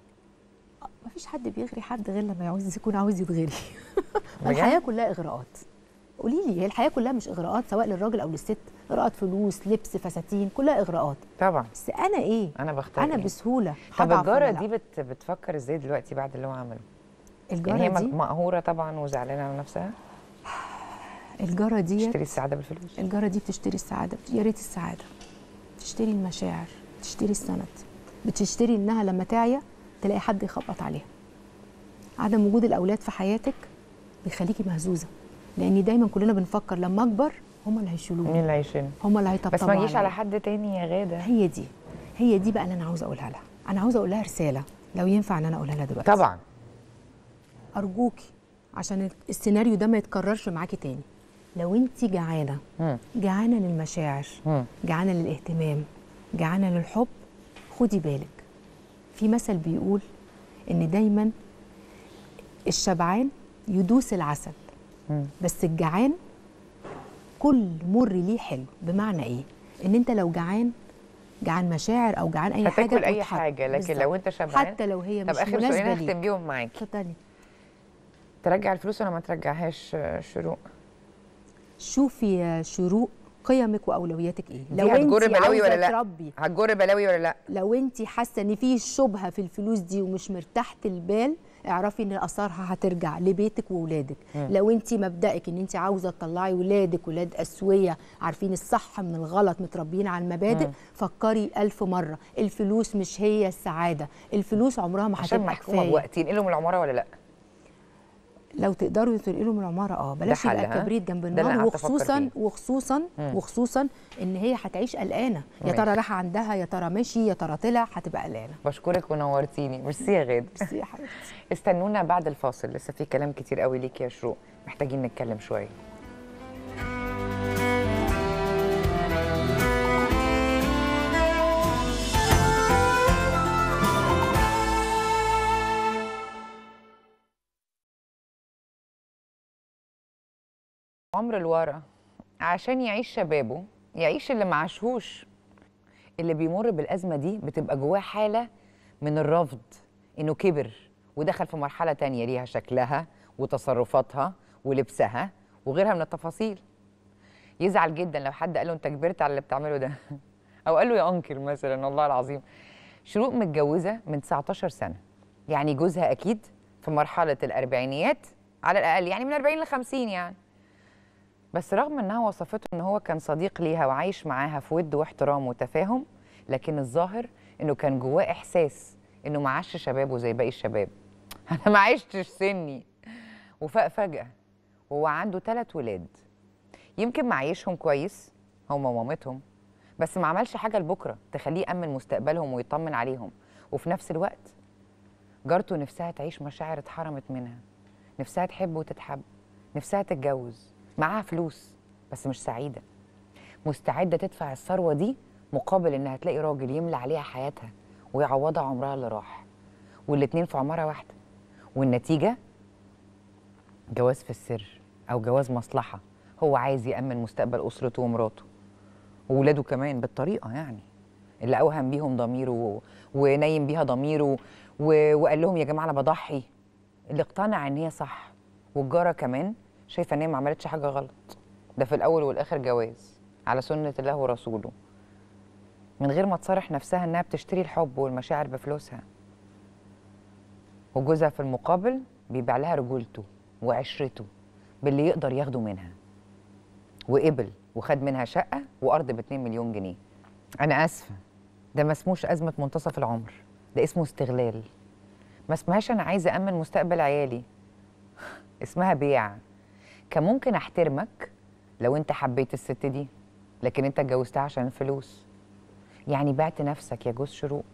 [SPEAKER 3] ما فيش حد بيغري حد غير لما يعوز يكون عاوز يتغري
[SPEAKER 1] بجد؟
[SPEAKER 3] الحياه كلها اغراءات قولي لي هي الحياه كلها مش اغراءات سواء للراجل او للست اغراءات فلوس لبس فساتين كلها اغراءات
[SPEAKER 1] طبعا
[SPEAKER 3] بس انا ايه
[SPEAKER 1] انا بختار
[SPEAKER 3] انا
[SPEAKER 1] إيه؟
[SPEAKER 3] بسهوله
[SPEAKER 1] طب
[SPEAKER 3] هضعف
[SPEAKER 1] الجاره
[SPEAKER 3] ولا
[SPEAKER 1] دي
[SPEAKER 3] لا؟
[SPEAKER 1] بت بتفكر ازاي دلوقتي بعد اللي هو عمله
[SPEAKER 3] الجاره
[SPEAKER 1] يعني هي
[SPEAKER 3] دي
[SPEAKER 1] مقهوره طبعا وزعلانه على نفسها
[SPEAKER 3] الجاره دي
[SPEAKER 1] تشتري السعاده بالفلوس
[SPEAKER 3] الجاره دي بتشتري السعاده يا ريت السعاده بتشتري المشاعر بتشتري السند بتشتري انها لما تعيا تلاقي حد يخبط عليها عدم وجود الاولاد في حياتك بيخليكي مهزوزه لان دايما كلنا بنفكر لما اكبر هم اللي
[SPEAKER 1] مين
[SPEAKER 3] هيشيلوني
[SPEAKER 1] اللي هيشيل
[SPEAKER 3] هم اللي هيطبطبوا
[SPEAKER 1] بس ما تجيش على
[SPEAKER 3] عليا.
[SPEAKER 1] حد تاني يا غاده
[SPEAKER 3] هي دي هي دي بقى اللي انا عاوزه اقولها لها انا عاوزه اقول لها رساله لو ينفع ان انا اقولها لها دلوقتي
[SPEAKER 1] طبعا
[SPEAKER 3] ارجوكي عشان السيناريو ده ما يتكررش معاكي تاني لو انت جعانه
[SPEAKER 1] مم.
[SPEAKER 3] جعانه للمشاعر
[SPEAKER 1] مم.
[SPEAKER 3] جعانه للاهتمام جعانه للحب خدي بالك في مثل بيقول ان دايما الشبعان يدوس العسل
[SPEAKER 1] مم.
[SPEAKER 3] بس الجعان كل مر ليه حلو بمعنى ايه ان انت لو جعان جعان مشاعر او جعان اي حاجه
[SPEAKER 1] هتاكل اي
[SPEAKER 3] تتحط.
[SPEAKER 1] حاجه لكن
[SPEAKER 3] بالظبط.
[SPEAKER 1] لو انت شبعان
[SPEAKER 3] حتى لو هي
[SPEAKER 1] طب
[SPEAKER 3] مش
[SPEAKER 1] اخر سؤالين
[SPEAKER 3] مناسبه
[SPEAKER 1] هختم
[SPEAKER 3] ليك
[SPEAKER 1] بيهم معاكي
[SPEAKER 3] اتفضلي
[SPEAKER 1] ترجع الفلوس ولا ما ترجعهاش آه، شروق
[SPEAKER 3] شوفي يا شروق قيمك واولوياتك ايه
[SPEAKER 1] دي هتجر بلاوي ولا لا؟
[SPEAKER 3] تربي
[SPEAKER 1] هتجر بلاوي ولا لا
[SPEAKER 3] لو انت حاسه ان في شبهه في الفلوس دي ومش مرتاحه البال اعرفي ان اثارها هترجع لبيتك واولادك لو انت مبدأك ان انت عاوزه تطلعي ولادك ولاد اسويه عارفين الصح من الغلط متربيين على المبادئ فكري ألف مره الفلوس مش هي السعاده الفلوس عمرها ما
[SPEAKER 1] عشان
[SPEAKER 3] هتبقى
[SPEAKER 1] محكومه
[SPEAKER 3] كفايه
[SPEAKER 1] بوقت ينقلوا من العماره ولا لا
[SPEAKER 3] لو تقدروا تنقلوا من العماره اه بلاش
[SPEAKER 1] حل،
[SPEAKER 3] يبقى
[SPEAKER 1] ها؟
[SPEAKER 3] كبريت جنب
[SPEAKER 1] ده اللي
[SPEAKER 3] النار
[SPEAKER 1] قعدت أفكر
[SPEAKER 3] وخصوصا
[SPEAKER 1] فيه.
[SPEAKER 3] وخصوصا
[SPEAKER 1] مم.
[SPEAKER 3] وخصوصا ان هي هتعيش قلقانه يا ترى
[SPEAKER 1] ماشي.
[SPEAKER 3] راح عندها يا ترى مشي يا ترى طلع هتبقى قلقانه
[SPEAKER 1] بشكرك ونورتيني ميرسي يا غاده
[SPEAKER 3] بس يا حبيبتي
[SPEAKER 1] استنونا بعد الفاصل لسه في كلام كتير قوي ليك يا شروق محتاجين نتكلم شويه عمر الورا عشان يعيش شبابه يعيش اللي معاشهوش اللي بيمر بالأزمة دي بتبقى جواه حالة من الرفض إنه كبر ودخل في مرحلة تانية ليها شكلها وتصرفاتها ولبسها وغيرها من التفاصيل يزعل جدا لو حد قال له أنت كبرت على اللي بتعمله ده أو قال له يا أنكل مثلا والله العظيم شروق متجوزة من 19 سنة يعني جوزها أكيد في مرحلة الأربعينيات على الأقل يعني من 40 ل 50 يعني بس رغم انها وصفته ان هو كان صديق ليها وعايش معاها في ود واحترام وتفاهم لكن الظاهر انه كان جواه احساس انه ما عاش شبابه زي باقي الشباب انا ما عشتش سني وفاق فجاه وهو عنده ثلاث ولاد يمكن معيشهم كويس هما ومامتهم بس ما عملش حاجه لبكره تخليه يامن مستقبلهم ويطمن عليهم وفي نفس الوقت جارته نفسها تعيش مشاعر اتحرمت منها نفسها تحب وتتحب نفسها تتجوز معاها فلوس بس مش سعيدة مستعدة تدفع الثروة دي مقابل إنها تلاقي راجل يملى عليها حياتها ويعوضها عمرها اللي راح والاتنين في عمارة واحدة والنتيجة جواز في السر أو جواز مصلحة هو عايز يأمن مستقبل أسرته ومراته وولاده كمان بالطريقة يعني اللي أوهم بيهم ضميره و- ونايم بيها ضميره و... وقال لهم يا جماعة أنا بضحي اللي اقتنع إن هي صح والجارة كمان شايفة إن هي ما عملتش حاجة غلط ده في الأول والآخر جواز على سنة الله ورسوله من غير ما تصارح نفسها إنها بتشتري الحب والمشاعر بفلوسها وجوزها في المقابل بيبيع لها رجولته وعشرته باللي يقدر ياخده منها وقبل وخد منها شقة وأرض ب 2 مليون جنيه أنا آسفة ده ما اسموش أزمة منتصف العمر ده اسمه استغلال ما اسمهاش أنا عايزة أمن مستقبل عيالي اسمها بيع كان ممكن أحترمك لو أنت حبيت الست دي لكن أنت اتجوزتها عشان الفلوس يعني بعت نفسك يا جوز شروق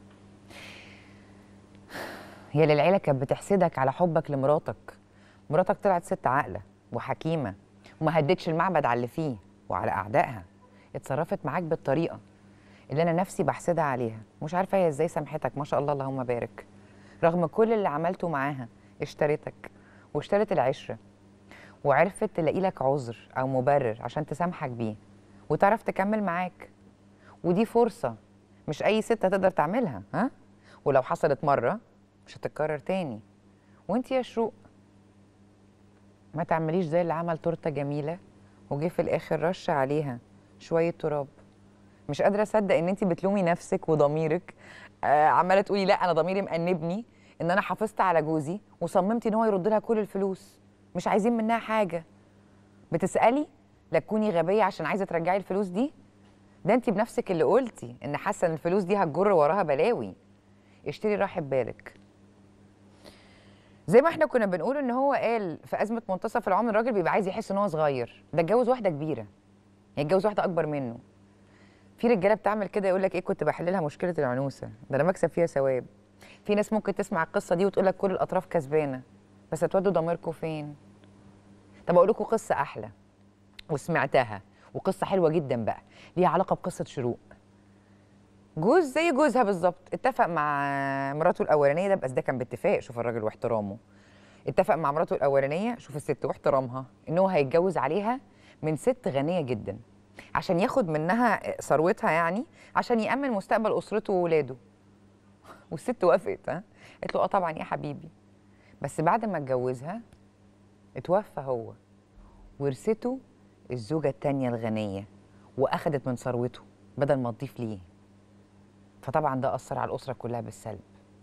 [SPEAKER 1] هي للعيلة كانت بتحسدك على حبك لمراتك مراتك طلعت ست عاقلة وحكيمة وما هدتش المعبد على اللي فيه وعلى أعدائها اتصرفت معاك بالطريقة اللي أنا نفسي بحسدها عليها مش عارفة هي إزاي سامحتك ما شاء الله اللهم بارك رغم كل اللي عملته معاها اشترتك واشترت العشرة وعرفت تلاقي لك عذر أو مبرر عشان تسامحك بيه وتعرف تكمل معاك ودي فرصة مش أي ست هتقدر تعملها ها ولو حصلت مرة مش هتتكرر تاني وانت يا شروق ما تعمليش زي اللي عمل تورته جميله وجه في الاخر رش عليها شويه تراب مش قادره اصدق ان انت بتلومي نفسك وضميرك آه عماله تقولي لا انا ضميري مأنبني ان انا حافظت على جوزي وصممت ان هو يرد لها كل الفلوس مش عايزين منها حاجه بتسالي لا تكوني غبيه عشان عايزه ترجعي الفلوس دي ده انت بنفسك اللي قلتي ان حاسه ان الفلوس دي هتجر وراها بلاوي اشتري راحه بالك زي ما احنا كنا بنقول ان هو قال في ازمه منتصف العمر الراجل بيبقى عايز يحس ان هو صغير ده اتجوز واحده كبيره يعني اتجوز واحده اكبر منه في رجاله بتعمل كده يقول لك ايه كنت بحل لها مشكله العنوسه ده انا مكسب فيها ثواب في ناس ممكن تسمع القصه دي وتقول لك كل الاطراف كسبانه بس هتودوا ضميركم فين طب اقول لكم قصه احلى وسمعتها وقصه حلوه جدا بقى ليها علاقه بقصه شروق جوز زي جوزها بالظبط اتفق مع مراته الاولانيه ده بس ده كان باتفاق شوف الراجل واحترامه اتفق مع مراته الاولانيه شوف الست واحترامها ان هو هيتجوز عليها من ست غنيه جدا عشان ياخد منها ثروتها يعني عشان يامن مستقبل اسرته وولاده والست وافقت ها قالت له اه طبعا يا حبيبي بس بعد ما اتجوزها اتوفى هو ورثته الزوجه التانيه الغنيه واخدت من ثروته بدل ما تضيف ليه فطبعا ده اثر على الاسره كلها بالسلب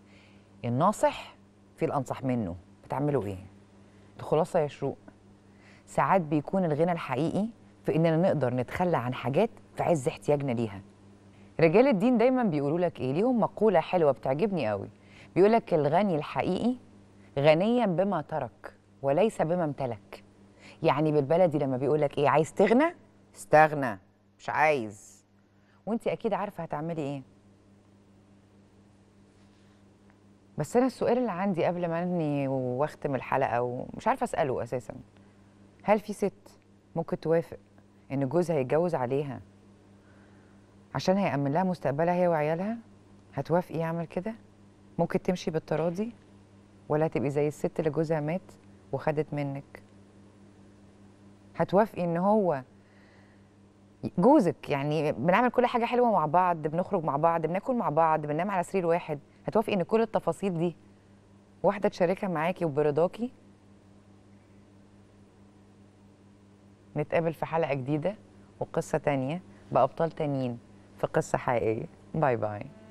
[SPEAKER 1] الناصح في الانصح منه بتعملوا ايه الخلاصه يا شروق ساعات بيكون الغنى الحقيقي في اننا نقدر نتخلى عن حاجات في عز احتياجنا ليها رجال الدين دايما بيقولوا لك ايه ليهم مقوله حلوه بتعجبني قوي بيقول لك الغني الحقيقي غنيا بما ترك وليس بما امتلك يعني بالبلدي لما بيقول لك ايه عايز تغنى استغنى مش عايز وانت اكيد عارفه هتعملي ايه بس انا السؤال اللي عندي قبل ما اني واختم الحلقه ومش عارفه اساله اساسا هل في ست ممكن توافق ان جوزها يتجوز عليها عشان هيأمن لها مستقبلها هي وعيالها هتوافقي يعمل كده ممكن تمشي بالتراضي ولا هتبقي زي الست اللي جوزها مات وخدت منك هتوافقي ان هو جوزك يعني بنعمل كل حاجه حلوه مع بعض بنخرج مع بعض بناكل مع بعض بننام على سرير واحد هتوافقي ان كل التفاصيل دي واحده تشاركها معاكي وبرضاكي نتقابل في حلقه جديده وقصه تانية بابطال تانيين في قصه حقيقيه باي باي